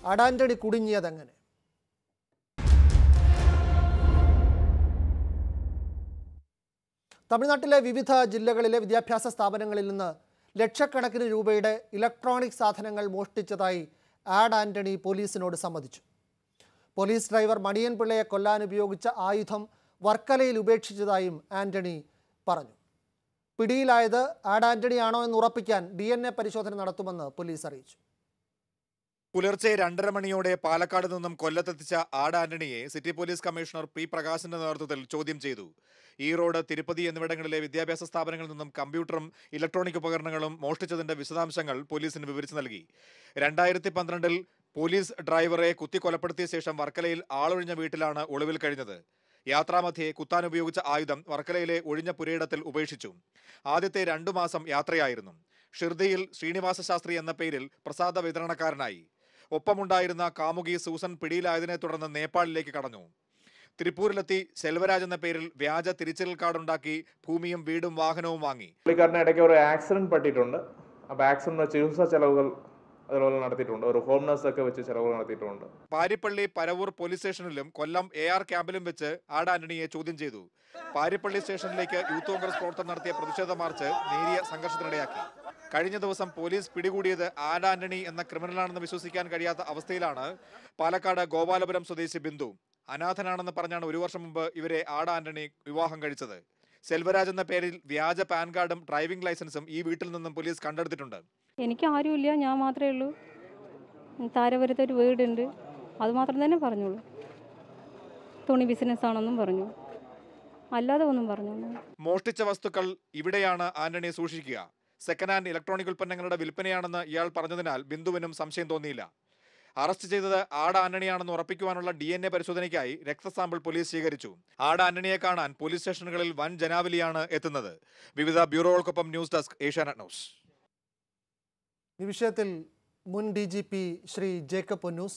അടാന്റണി കുടുങ്ങിയതെങ്ങനെ തമിഴ്നാട്ടിലെ വിവിധ ജില്ലകളിലെ വിദ്യാഭ്യാസ സ്ഥാപനങ്ങളിൽ നിന്ന് ലക്ഷക്കണക്കിന് രൂപയുടെ ഇലക്ട്രോണിക് സാധനങ്ങൾ മോഷ്ടിച്ചതായി ആഡ് ആന്റണി പോലീസിനോട് സമ്മതിച്ചു പോലീസ് ഡ്രൈവർ മണിയൻ പിള്ളയെ കൊല്ലാൻ ഉപയോഗിച്ച ആയുധം വർക്കലയിൽ ഉപേക്ഷിച്ചതായും ആന്റണി പറഞ്ഞു പിടിയിലായത് ആഡ് ആന്റണി ആണോ എന്ന് ഉറപ്പിക്കാൻ ഡി പരിശോധന നടത്തുമെന്ന് പോലീസ് അറിയിച്ചു പുലർച്ചെ രണ്ടര മണിയോടെ പാലക്കാട് നിന്നും കൊല്ലത്തെത്തിച്ച ആഡ് ആന്റണിയെ സിറ്റി പോലീസ് കമ്മീഷണർ പി പ്രകാശിന്റെ നേതൃത്വത്തിൽ ചോദ്യം ചെയ്തു ഈറോഡ് തിരുപ്പതി എന്നിവിടങ്ങളിലെ വിദ്യാഭ്യാസ സ്ഥാപനങ്ങളിൽ നിന്നും കമ്പ്യൂട്ടറും ഇലക്ട്രോണിക് ഉപകരണങ്ങളും മോഷ്ടിച്ചതിന്റെ വിശദാംശങ്ങൾ പോലീസിന് വിവരിച്ചു നൽകി രണ്ടായിരത്തി പന്ത്രണ്ടിൽ പോലീസ് ഡ്രൈവറെ കുത്തിക്കൊലപ്പെടുത്തിയ ശേഷം വർക്കലയിൽ ആളൊഴിഞ്ഞ വീട്ടിലാണ് ഒളിവിൽ കഴിഞ്ഞത് യാത്രാമധ്യേ കുത്താൻ ഉപയോഗിച്ച ആയുധം വർക്കലയിലെ ഒഴിഞ്ഞ പുരയിടത്തിൽ ഉപേക്ഷിച്ചു ആദ്യത്തെ രണ്ടു മാസം യാത്രയായിരുന്നു ഷിർദിയിൽ ശ്രീനിവാസ ശാസ്ത്രി എന്ന പേരിൽ പ്രസാദ വിതരണക്കാരനായി ഒപ്പമുണ്ടായിരുന്ന കാമുകി സൂസൻ പിടിയിലായതിനെ തുടർന്ന് നേപ്പാളിലേക്ക് കടന്നു തിരുപ്പൂരിലെത്തി സെൽവരാജ് എന്ന പേരിൽ വ്യാജ തിരിച്ചറിയൽ കാർഡുണ്ടാക്കി ഭൂമിയും വീടും വാഹനവും വാങ്ങി പുള്ളിക്കാരന് ഇടയ്ക്ക് ഒരു ആക്സിഡന്റ് പറ്റിയിട്ടുണ്ട് അപ്പോൾ ആക്സിഡന്റ് ചികിത്സാ ചെലവുകൾ അതുപോലെ നടത്തിയിട്ടുണ്ട് ഒരു ഹോം നഴ്സ് ഒക്കെ വെച്ച് ചെലവുകൾ നടത്തിയിട്ടുണ്ട് പാരിപ്പള്ളി പരവൂർ പോലീസ് സ്റ്റേഷനിലും കൊല്ലം എ ആർ ക്യാമ്പിലും വെച്ച് ആഡ് ആന്റണിയെ ചോദ്യം ചെയ്തു പാരിപ്പള്ളി സ്റ്റേഷനിലേക്ക് യൂത്ത് കോൺഗ്രസ് പ്രവർത്തകർ നടത്തിയ പ്രതിഷേധ മാർച്ച് നേരിയ സംഘർഷത്തിനിടയാക്കി കഴിഞ്ഞ ദിവസം പോലീസ് പിടികൂടിയത് ആഡ് ആന്റണി എന്ന ക്രിമിനലാണെന്ന് വിശ്വസിക്കാൻ കഴിയാത്ത അവസ്ഥയിലാണ് പാലക്കാട് ഗോപാലപുരം സ്വദേശി ബിന്ദു അനാഥനാണെന്ന് പറഞ്ഞാണ് ഒരു വർഷം മുമ്പ് ഇവരെ ആഡ് ആന്റണി വിവാഹം കഴിച്ചത് സെൽവരാജ് എന്ന പേരിൽ വ്യാജ പാൻ കാർഡും ഡ്രൈവിംഗ് ലൈസൻസും ഈ വീട്ടിൽ നിന്നും പോലീസ് കണ്ടെടുത്തിട്ടുണ്ട് എനിക്ക് ആരുമില്ല ഞാൻ മാത്രമേ ഉള്ളൂ താരപുരത്ത് ഒരു വീടുണ്ട് അതുമാത്രം തന്നെ പറഞ്ഞോളൂ തുണി ബിസിനസ് ആണെന്നും പറഞ്ഞു അല്ലാതെ ഒന്നും പറഞ്ഞോളൂ മോഷ്ടിച്ച വസ്തുക്കൾ ഇവിടെയാണ് ആന്റണി സൂക്ഷിക്കുക സെക്കൻഡ് ഹാൻഡ് ഇലക്ട്രോണിക് ഉൽപ്പന്നങ്ങളുടെ വിൽപ്പനയാണെന്ന് ഇയാൾ പറഞ്ഞതിനാൽ ബിന്ദുവിനും സംശയം തോന്നിയില്ല അറസ്റ്റ് ചെയ്തത് ആട് ആന്റണിയാണെന്ന് ഉറപ്പിക്കുവാനുള്ള ഡി എൻ എ പരിശോധനയ്ക്കായി രക്തസാമ്പിൾ പോലീസ് സ്വീകരിച്ചു ആട് ആന്റണിയെ കാണാൻ പോലീസ് സ്റ്റേഷനുകളിൽ വൻ ജനാവലിയാണ് എത്തുന്നത് വിവിധ ബ്യൂറോകൾക്കൊപ്പം ന്യൂസ് ഡെസ്ക് ഏഷ്യാനെറ്റ് ന്യൂസ് ഈ വിഷയത്തിൽ മുൻ D G P Shri Jacob Punnoose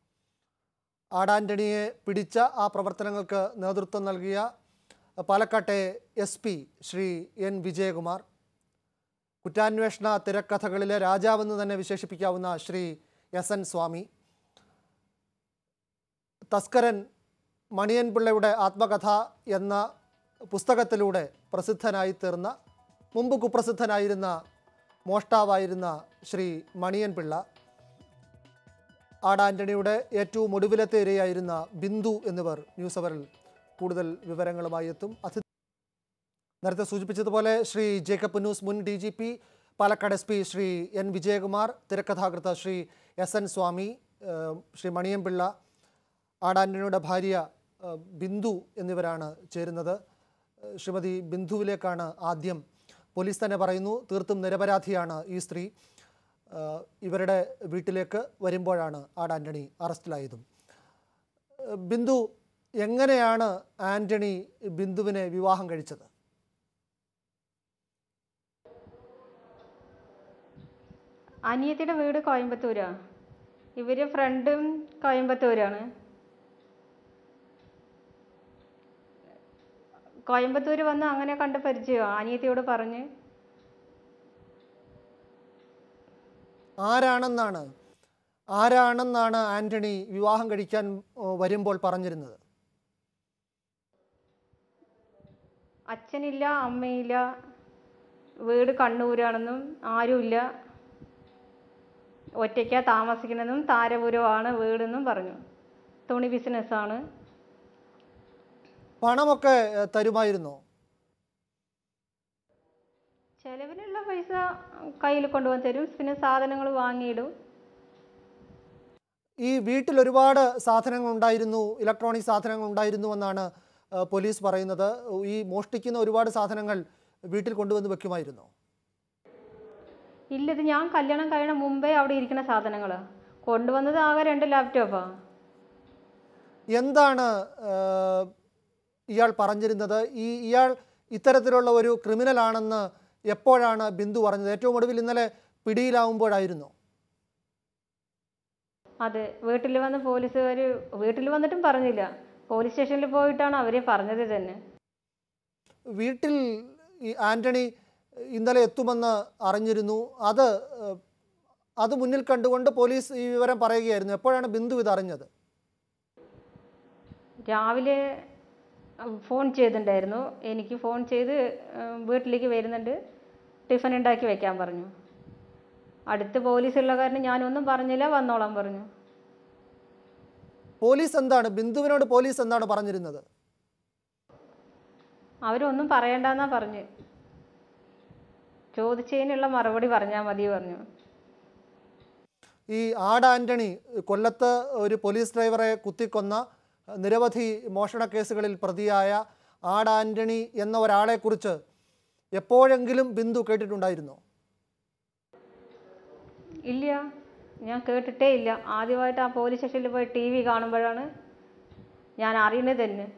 ആടാന്റണിയെ പിടിച്ച ആ പ്രവർത്തനങ്ങൾക്ക് നേതൃത്വം നൽകിയ പാലക്കാട്ടെ S P Shri N Vijayakumar കുറ്റാന്വേഷണ തിരക്കഥകളിലെ രാജാവെന്ന് തന്നെ വിശേഷിപ്പിക്കാവുന്ന ശ്രീ എസ് എൻ സ്വാമി തസ്കരൻ മണിയൻ പിള്ളയുടെ ആത്മകഥ എന്ന പുസ്തകത്തിലൂടെ പ്രസിദ്ധനായി തീർന്ന മുമ്പ് കുപ്രസിദ്ധനായിരുന്ന മോഷ്ടാവായിരുന്ന ശ്രീ മണിയൻ പിള്ള ആട് ആൻ്റണിയുടെ ഏറ്റവും ഒടുവിലത്തെ ഇരയായിരുന്ന ബിന്ദു എന്നിവർ ന്യൂസ് അവറിൽ കൂടുതൽ വിവരങ്ങളുമായി എത്തും അതിഥി നേരത്തെ സൂചിപ്പിച്ചതുപോലെ ശ്രീ ജേക്കബ് ന്യൂസ് മുൻ D G P Palakkad S P Shri N Vijayakumar തിരക്കഥാകൃത്ത് ശ്രീ എസ് എൻ സ്വാമി ഏഹ് ശ്രീ മണിയൻപിള്ള ആടാൻ്റണിയുടെ ഭാര്യ ഏഹ് ബിന്ദു എന്നിവരാണ് ചേരുന്നത് ഏഹ് ശ്രീമതി ബിന്ദുവിലേക്കാണ് ആദ്യം പോലീസ് തന്നെ പറയുന്നു തീർത്തും നിരപരാധിയാണ് ഈ സ്ത്രീ ഏഹ് ഇവരുടെ വീട്ടിലേക്ക് വരുമ്പോഴാണ് ആടാൻ്റണി അറസ്റ്റിലായതും ഏഹ് ബിന്ദു എങ്ങനെയാണ് ആൻ്റണി ബിന്ദുവിനെ വിവാഹം കഴിച്ചത് അനിയത്തിയുടെ വീട് കോയമ്പത്തൂരാ ഇവര് ഫ്രണ്ടും കോയമ്പത്തൂരാണ് കോയമ്പത്തൂർ വന്ന് അങ്ങനെ കണ്ട് പരിചയമാണ് അനിയത്തിയോട് പറഞ്ഞ് ആരാണെന്നാണ് ആരാണെന്നാണ് ആൻ്റണി വിവാഹം കഴിക്കാൻ ഏഹ് വരുമ്പോൾ പറഞ്ഞിരുന്നത് അച്ഛനില്ല അമ്മയില്ല വീട് കണ്ണൂരാണെന്നും ആരുമില്ല ഒറ്റയ്ക്കാ താമസിക്കണമെന്നും താരപുരമാണ് വീടെന്നും പറഞ്ഞു തുണി ബിസിനസ്സാണ് പണമൊക്കെ ഏഹ് തരുമായിരുന്നോ ചിലവിനുള്ള പൈസ കയ്യിൽ കൊണ്ടുവന്ന് തരും പിന്നെ സാധനങ്ങൾ വാങ്ങിയിടും ഈ വീട്ടിൽ ഒരുപാട് സാധനങ്ങൾ ഉണ്ടായിരുന്നു ഇലക്ട്രോണിക് സാധനങ്ങൾ ഉണ്ടായിരുന്നു എന്നാണ് ഏഹ് പോലീസ് പറയുന്നത് ഈ മോഷ്ടിക്കുന്ന ഒരുപാട് സാധനങ്ങൾ വീട്ടിൽ കൊണ്ടുവന്ന് വെക്കുമായിരുന്നോ ഇല്ല ഇത് ഞാൻ കല്യാണം കഴിയണ മുമ്പേ അവിടെ ഇരിക്കുന്ന സാധനങ്ങളാണ് കൊണ്ടുവന്നത് ആകെ രണ്ട് ലാപ്ടോപ്പാണ് എന്താണ് ഏഹ്, ഇയാൾ പറഞ്ഞിരുന്നത് ഈ ഇയാൾ ഇത്തരത്തിലുള്ള ഒരു ക്രിമിനൽ ആണെന്ന് എപ്പോഴാണ് ബിന്ദു പറഞ്ഞത് ഏറ്റവും ഒടുവിൽ ഇന്നലെ പിടിയിലാവുമ്പോഴായിരുന്നു അതെ വീട്ടിൽ വന്ന് പോലീസുകാർ വീട്ടിൽ വന്നിട്ടും പറഞ്ഞില്ല പോലീസ് സ്റ്റേഷനിൽ പോയിട്ടാണ് അവരെ പറഞ്ഞത് തന്നെ വീട്ടിൽ ഈ ആൻ്റണി ഇന്നലെ എത്തുമെന്ന് അറിഞ്ഞിരുന്നു അത് ഏഹ്, അത് മുന്നിൽ കണ്ടുകൊണ്ട് പോലീസ് ഈ വിവരം പറയുകയായിരുന്നു എപ്പോഴാണ് ബിന്ദു ഇത് അറിഞ്ഞത് രാവിലെ ഉം, ഫോൺ ചെയ്തിട്ടുണ്ടായിരുന്നു എനിക്ക് ഫോൺ ചെയ്ത് ഉം, വീട്ടിലേക്ക് വരുന്നുണ്ട് ടിഫിൻ ഉണ്ടാക്കി വെക്കാൻ പറഞ്ഞു അടുത്ത് പോലീസ് ഉള്ള കാരണം ഞാനൊന്നും പറഞ്ഞില്ല വന്നോളാൻ പറഞ്ഞു പോലീസ് എന്താണ് ബിന്ദുവിനോട് പോലീസ് എന്താണ് പറഞ്ഞിരുന്നത് അവരൊന്നും പറയണ്ടെന്നാ പറഞ്ഞു ചോദിച്ചതിനുള്ള മറുപടി പറഞ്ഞാൽ മതി പറഞ്ഞു ഈ ആഡ് ആന്റണി കൊല്ലത്ത് ഒരു പോലീസ് ഡ്രൈവറെ കുത്തിക്കൊന്ന നിരവധി മോഷണ കേസുകളിൽ പ്രതിയായ ആഡ് ആന്റണി എന്ന ഒരാളെക്കുറിച്ച് എപ്പോഴെങ്കിലും ബിന്ദു കേട്ടിട്ടുണ്ടായിരുന്നോ ഇല്ല ഞാൻ കേട്ടിട്ടേ ഇല്ല ആദ്യമായിട്ട് ആ പോലീസ് സ്റ്റേഷനിൽ പോയി ടി വി കാണുമ്പോഴാണ് ഞാൻ അറിയുന്നത് തന്നെ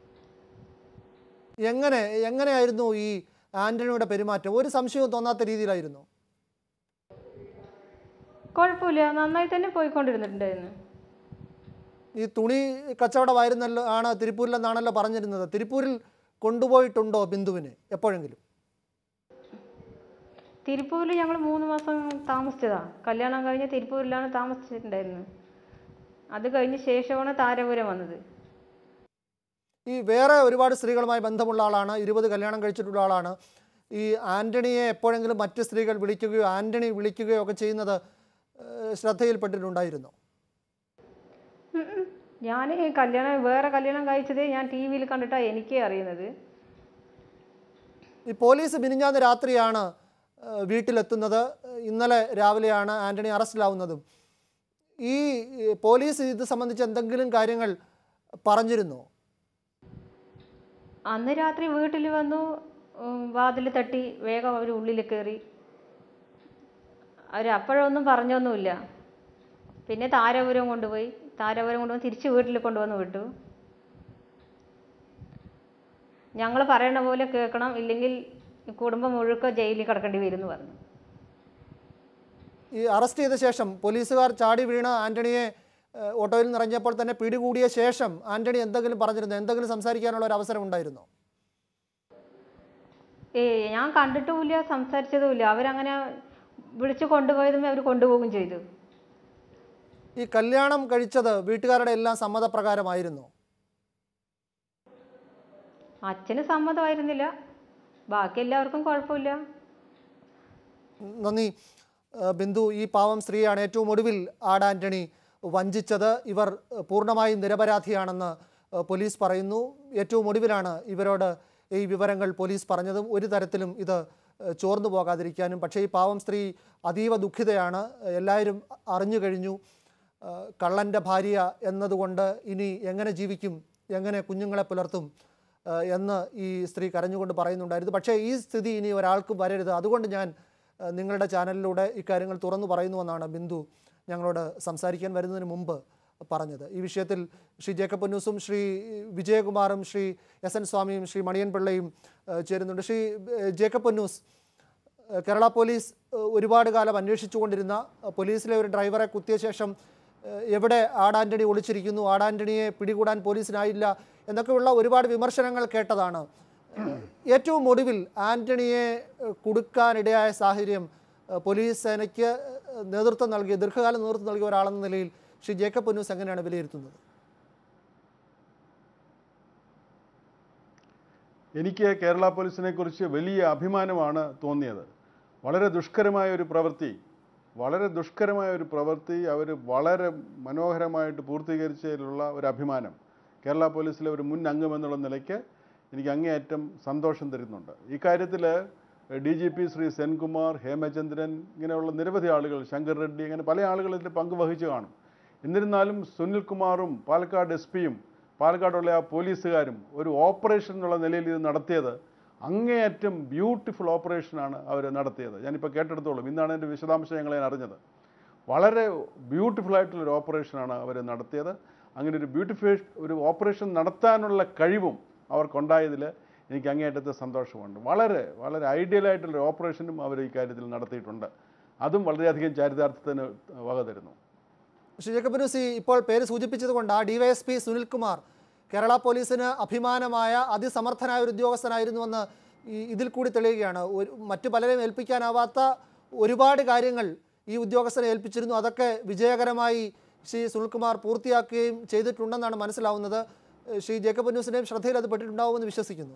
എങ്ങനെ എങ്ങനെയായിരുന്നു ഈ ആന്റണിയുടെ പെരുമാറ്റം ഒരു സംശയവും തോന്നാത്ത രീതിയിലായിരുന്നു കുഴപ്പമില്ല നന്നായി തന്നെ പോയിക്കൊണ്ടിരുന്നിട്ടുണ്ടായിരുന്നു ഈ തുണി കച്ചവടമായിരുന്നല്ലോ ആണ് തിരുപ്പൂരിലെന്നാണല്ലോ പറഞ്ഞിരുന്നത് തിരുപ്പൂരിൽ കൊണ്ടുപോയിട്ടുണ്ടോ ബിന്ദുവിനെ എപ്പോഴെങ്കിലും തിരുപ്പൂരിൽ ഞങ്ങൾ മൂന്ന് മാസം താമസിച്ചതാ കല്യാണം കഴിഞ്ഞ് തിരുപ്പൂരിലാണ് താമസിച്ചിട്ടുണ്ടായിരുന്നത് അത് കഴിഞ്ഞ ശേഷമാണ് താരപുരം വന്നത് ഈ വേറെ ഒരുപാട് സ്ത്രീകളുമായി ബന്ധമുള്ള ആളാണ് ഇരുപത് കല്യാണം കഴിച്ചിട്ടുള്ള ആളാണ് ഈ ആന്റണിയെ എപ്പോഴെങ്കിലും മറ്റ് സ്ത്രീകൾ വിളിക്കുകയോ ആന്റണി വിളിക്കുകയോ ഒക്കെ ചെയ്യുന്നത് ഏഹ്, ശ്രദ്ധയിൽപ്പെട്ടിട്ടുണ്ടായിരുന്നോ ഞാൻ കല്യാണം വേറെ കല്യാണം കഴിച്ചത് ഞാൻ ടി വിയിൽ കണ്ടിട്ടാണ് എനിക്കേ അറിയുന്നത് ഈ പോലീസ് മിനിഞ്ഞാന്ന് രാത്രിയാണ് ഏഹ്, വീട്ടിലെത്തുന്നത് ഇന്നലെ രാവിലെയാണ് ആന്റണി അറസ്റ്റിലാവുന്നതും ഈ ഏഹ്, പോലീസ് ഇത് സംബന്ധിച്ച് എന്തെങ്കിലും കാര്യങ്ങൾ പറഞ്ഞിരുന്നോ അന്ന് രാത്രി വീട്ടിൽ വന്നു വാതിൽ തട്ടി വേഗം അവർ ഉള്ളിൽ കയറി അവർ അപ്പോഴൊന്നും പറഞ്ഞൊന്നുമില്ല പിന്നെ താരപുരം കൊണ്ടുപോയി താരപുരം കൊണ്ടുപോയി തിരിച്ച് വീട്ടിൽ കൊണ്ടുവന്ന് വിട്ടു ഞങ്ങൾ പറയണ പോലെ കേൾക്കണം ഇല്ലെങ്കിൽ കുടുംബം മുഴുക്ക ജയിലിൽ കിടക്കേണ്ടി വരും എന്ന് പറഞ്ഞു ഈ അറസ്റ്റ് ചെയ്ത ശേഷം പോലീസുകാർ ചാടി വീണ് ആന്റണിയെ ഏഹ്, ഓട്ടോയിൽ നിറഞ്ഞപ്പോൾ തന്നെ പിടികൂടിയ ശേഷം ആന്റണി എന്തെങ്കിലും പറഞ്ഞിരുന്നോ എന്തെങ്കിലും സംസാരിക്കാനുള്ള ഒരു അവസരം ഉണ്ടായിരുന്നോ ഏ ഞാൻ കണ്ടിട്ടുമില്ല സംസാരിച്ചതുമില്ല അവരങ്ങനെ വിളിച്ചു കൊണ്ടുപോയതും അവർ കൊണ്ടുപോവുകയും ചെയ്തു ഈ കല്യാണം കഴിച്ചത് വീട്ടുകാരുടെ എല്ലാം സമ്മതപ്രകാരമായിരുന്നു അച്ഛന് സമ്മതമായിരുന്നില്ല ബാക്കി എല്ലാവർക്കും കുഴപ്പമില്ല നന്ദി ഏഹ് ബിന്ദു ഈ പാവം സ്ത്രീയാണ് ഏറ്റവും ഒടുവിൽ ആഡ് ആന്റണി വഞ്ചിച്ചത് ഇവർ ഏഹ് പൂർണ്ണമായും നിരപരാധിയാണെന്ന് ഏഹ് പോലീസ് പറയുന്നു ഏറ്റവും ഒടുവിലാണ് ഇവരോട് ഈ വിവരങ്ങൾ പോലീസ് പറഞ്ഞതും ഒരു തരത്തിലും ഇത് ഏഹ് ചോർന്നു പോകാതിരിക്കാനും പക്ഷേ ഈ പാവം സ്ത്രീ അതീവ ദുഃഖിതയാണ് എല്ലാവരും അറിഞ്ഞു കഴിഞ്ഞു ഏഹ് കള്ളൻ്റെ ഭാര്യ എന്നതുകൊണ്ട് ഇനി എങ്ങനെ ജീവിക്കും എങ്ങനെ കുഞ്ഞുങ്ങളെ പുലർത്തും ഏഹ് എന്ന് ഈ സ്ത്രീ കരഞ്ഞുകൊണ്ട് പറയുന്നുണ്ടായിരുന്നു പക്ഷേ ഈ സ്ഥിതി ഇനി ഒരാൾക്കും വരരുത് അതുകൊണ്ട് ഞാൻ ഏഹ് നിങ്ങളുടെ ചാനലിലൂടെ ഇക്കാര്യങ്ങൾ തുറന്നു പറയുന്നുവെന്നാണ് ബിന്ദു ഞങ്ങളോട് സംസാരിക്കാൻ വരുന്നതിന് മുമ്പ് പറഞ്ഞത് ഈ വിഷയത്തിൽ ശ്രീ ജേക്കബ് പൊന്നൂസും ശ്രീ വിജയകുമാറും ശ്രീ എസ് എൻ സ്വാമിയും ശ്രീ മണിയൻ പിള്ളയും ഏഹ് ചേരുന്നുണ്ട് ശ്രീ ഏഹ് ജേക്കബ് പൊന്നൂസ് ഏഹ് കേരള പോലീസ് ഏഹ് ഒരുപാട് കാലം അന്വേഷിച്ചുകൊണ്ടിരുന്ന ഏഹ് പോലീസിലെ ഒരു ഡ്രൈവറെ കുത്തിയ ശേഷം ഏഹ് എവിടെ ആടാന്റണി ഒളിച്ചിരിക്കുന്നു ആടാന്റണിയെ പിടികൂടാൻ പോലീസിനായില്ല എന്നൊക്കെയുള്ള ഒരുപാട് വിമർശനങ്ങൾ കേട്ടതാണ് ഏഹ് ഏറ്റവും ഒടുവിൽ ആന്റണിയെ ഏഹ് കുടുക്കാനിടയായ സാഹചര്യം ഏഹ് പോലീസ് സേനയ്ക്ക് ഏഹ് നേതൃത്വം നൽകിയ ദീർഘകാലം നേതൃത്വം നൽകിയ ഒരാളെന്ന നിലയിൽ ശ്രീ ജേക്കബ് പൊന്നൂസ് എങ്ങനെയാണ് വിലയിരുത്തുന്നത് എനിക്ക് കേരള പോലീസിനെ കുറിച്ച് വലിയ അഭിമാനമാണ് തോന്നിയത് വളരെ ദുഷ്കരമായ ഒരു പ്രവൃത്തി വളരെ ദുഷ്കരമായ ഒരു പ്രവൃത്തി അവർ വളരെ മനോഹരമായിട്ട് പൂർത്തീകരിച്ചതിലുള്ള ഒരു അഭിമാനം കേരള പോലീസിലെ ഒരു മുൻ അംഗം എന്നുള്ള നിലയ്ക്ക് എനിക്ക് അങ്ങേയറ്റം സന്തോഷം തരുന്നുണ്ട് ഈ കാര്യത്തിൽ D G P Shri Senkumar Hemachandran ഇങ്ങനെയുള്ള നിരവധി ആളുകൾ ശങ്കർ റെഡ്ഡി ഇങ്ങനെ പല ആളുകൾ ഇതിൽ പങ്കുവഹിച്ചു കാണും എന്നിരുന്നാലും സുനിൽ കുമാറും പാലക്കാട് എസ് പിയും പാലക്കാടുള്ള ആ പോലീസുകാരും ഒരു ഓപ്പറേഷൻ എന്നുള്ള നിലയിൽ ഇത് നടത്തിയത് അങ്ങേയറ്റം ബ്യൂട്ടിഫുൾ ഓപ്പറേഷനാണ് അവർ നടത്തിയത് ഞാനിപ്പോൾ കേട്ടെടുത്തോളും ഇന്നാണ് എൻ്റെ വിശദാംശങ്ങൾ ഞാൻ അറിഞ്ഞത് വളരെ ബ്യൂട്ടിഫുൾ ആയിട്ടുള്ള ഒരു ഓപ്പറേഷനാണ് അവർ നടത്തിയത് അങ്ങനെ ഒരു ബ്യൂട്ടിഫൈ ഒരു ഓപ്പറേഷൻ നടത്താനുള്ള കഴിവും അവർക്കുണ്ടായതിൽ എനിക്ക് അങ്ങേയറ്റത്തെ സന്തോഷമുണ്ട് വളരെ വളരെ ഐഡിയൽ ആയിട്ടുള്ള ഒരു ഓപ്പറേഷനും അവർ ഈ കാര്യത്തിൽ നടത്തിയിട്ടുണ്ട് അതും വളരെയധികം ചാരിതാർത്ഥത്തിന് വക തരുന്നു ശ്രീ ജേക്കബ് ന്യൂസി ഇപ്പോൾ പേര് സൂചിപ്പിച്ചത് കൊണ്ട് ആ ഡിവൈഎസ്പി സുനിൽകുമാർ കേരള പോലീസിന് അഭിമാനമായ അതിസമർത്ഥനായ ഒരു ഉദ്യോഗസ്ഥനായിരുന്നുവെന്ന് ഈ ഇതിൽ കൂടി തെളിയുകയാണ് ഒരു മറ്റു പലരെയും ഏൽപ്പിക്കാനാവാത്ത ഒരുപാട് കാര്യങ്ങൾ ഈ ഉദ്യോഗസ്ഥനെ ഏൽപ്പിച്ചിരുന്നു അതൊക്കെ വിജയകരമായി ശ്രീ സുനിൽകുമാർ പൂർത്തിയാക്കുകയും ചെയ്തിട്ടുണ്ടെന്നാണ് മനസ്സിലാവുന്നത് ഏഹ് ശ്രീ ജേക്കബ് ന്യൂസിൻ്റെയും ശ്രദ്ധയിൽ അത് പെട്ടിട്ടുണ്ടാവുമെന്ന് വിശ്വസിക്കുന്നു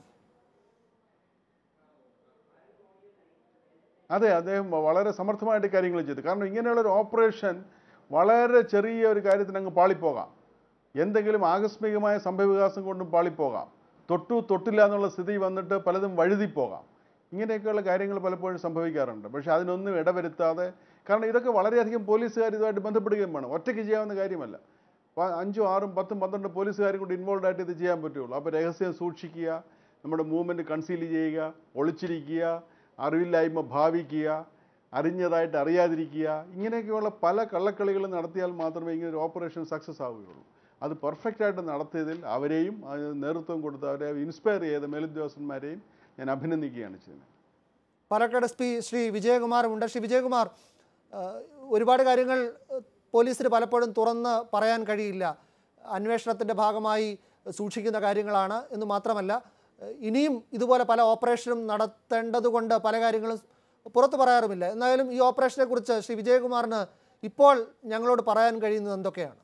അതെ അദ്ദേഹം വളരെ സമർത്ഥമായിട്ട് കാര്യങ്ങൾ ചെയ്തു കാരണം ഇങ്ങനെയുള്ളൊരു ഓപ്പറേഷൻ വളരെ ചെറിയ ഒരു കാര്യത്തിന് അങ്ങ് പാളിപ്പോകാം എന്തെങ്കിലും ആകസ്മികമായ സംഭവവികാസം കൊണ്ടും പാളിപ്പോകാം തൊട്ടു തൊട്ടില്ല എന്നുള്ള സ്ഥിതി വന്നിട്ട് പലതും വഴുതിപ്പോകാം ഇങ്ങനെയൊക്കെയുള്ള കാര്യങ്ങൾ പലപ്പോഴും സംഭവിക്കാറുണ്ട് പക്ഷേ അതിനൊന്നും ഇടവരുത്താതെ കാരണം ഇതൊക്കെ വളരെയധികം പോലീസുകാർ ഇതുമായിട്ട് ബന്ധപ്പെടുകയും വേണം ഒറ്റയ്ക്ക് ചെയ്യാവുന്ന കാര്യമല്ല പ- അഞ്ചും ആറും പത്തും പന്ത്രണ്ട് പോലീസുകാരും കൂടി ഇൻവോൾവ് ആയിട്ട് ഇത് ചെയ്യാൻ പറ്റുള്ളൂ അപ്പോൾ രഹസ്യം സൂക്ഷിക്കുക നമ്മുടെ മൂവ്മെൻറ്റ് കൺസീൽ ചെയ്യുക ഒളിച്ചിരിക്കുക അറിവില്ലായ്മ ഭാവിക്കുക അറിഞ്ഞതായിട്ട് അറിയാതിരിക്കുക ഇങ്ങനെയൊക്കെയുള്ള പല കള്ളക്കളികളും നടത്തിയാൽ മാത്രമേ ഇങ്ങനെ ഒരു ഓപ്പറേഷൻ സക്സസ് ആവുകയുള്ളൂ അത് പെർഫെക്റ്റ് ആയിട്ട് നടത്തിയതിൽ അവരെയും അതിന് നേതൃത്വം കൊടുത്ത അവരെ ഇൻസ്പയർ ചെയ്ത മേലുദ്യോഗസ്ഥന്മാരെയും ഞാൻ അഭിനന്ദിക്കുകയാണ് ചെയ്യുന്നത് പാലക്കാട് എസ് പി ശ്രീ വിജയകുമാറുമുണ്ട് ശ്രീ വിജയകുമാർ ആ, ഒരുപാട് കാര്യങ്ങൾ ആ, പോലീസിന് പലപ്പോഴും തുറന്ന് പറയാൻ കഴിയില്ല അന്വേഷണത്തിൻ്റെ ഭാഗമായി സൂക്ഷിക്കുന്ന കാര്യങ്ങളാണ് എന്ന് മാത്രമല്ല ആ, ഇനിയും ഇതുപോലെ പല ഓപ്പറേഷനും നടത്തേണ്ടതുകൊണ്ട് പല കാര്യങ്ങളും പുറത്തു പറയാറുമില്ല എന്നാലും ഈ ഓപ്പറേഷനെ കുറിച്ച് ശ്രീ വിജയകുമാറിന് ഇപ്പോൾ ഞങ്ങളോട് പറയാൻ കഴിയുന്നത് എന്തൊക്കെയാണ്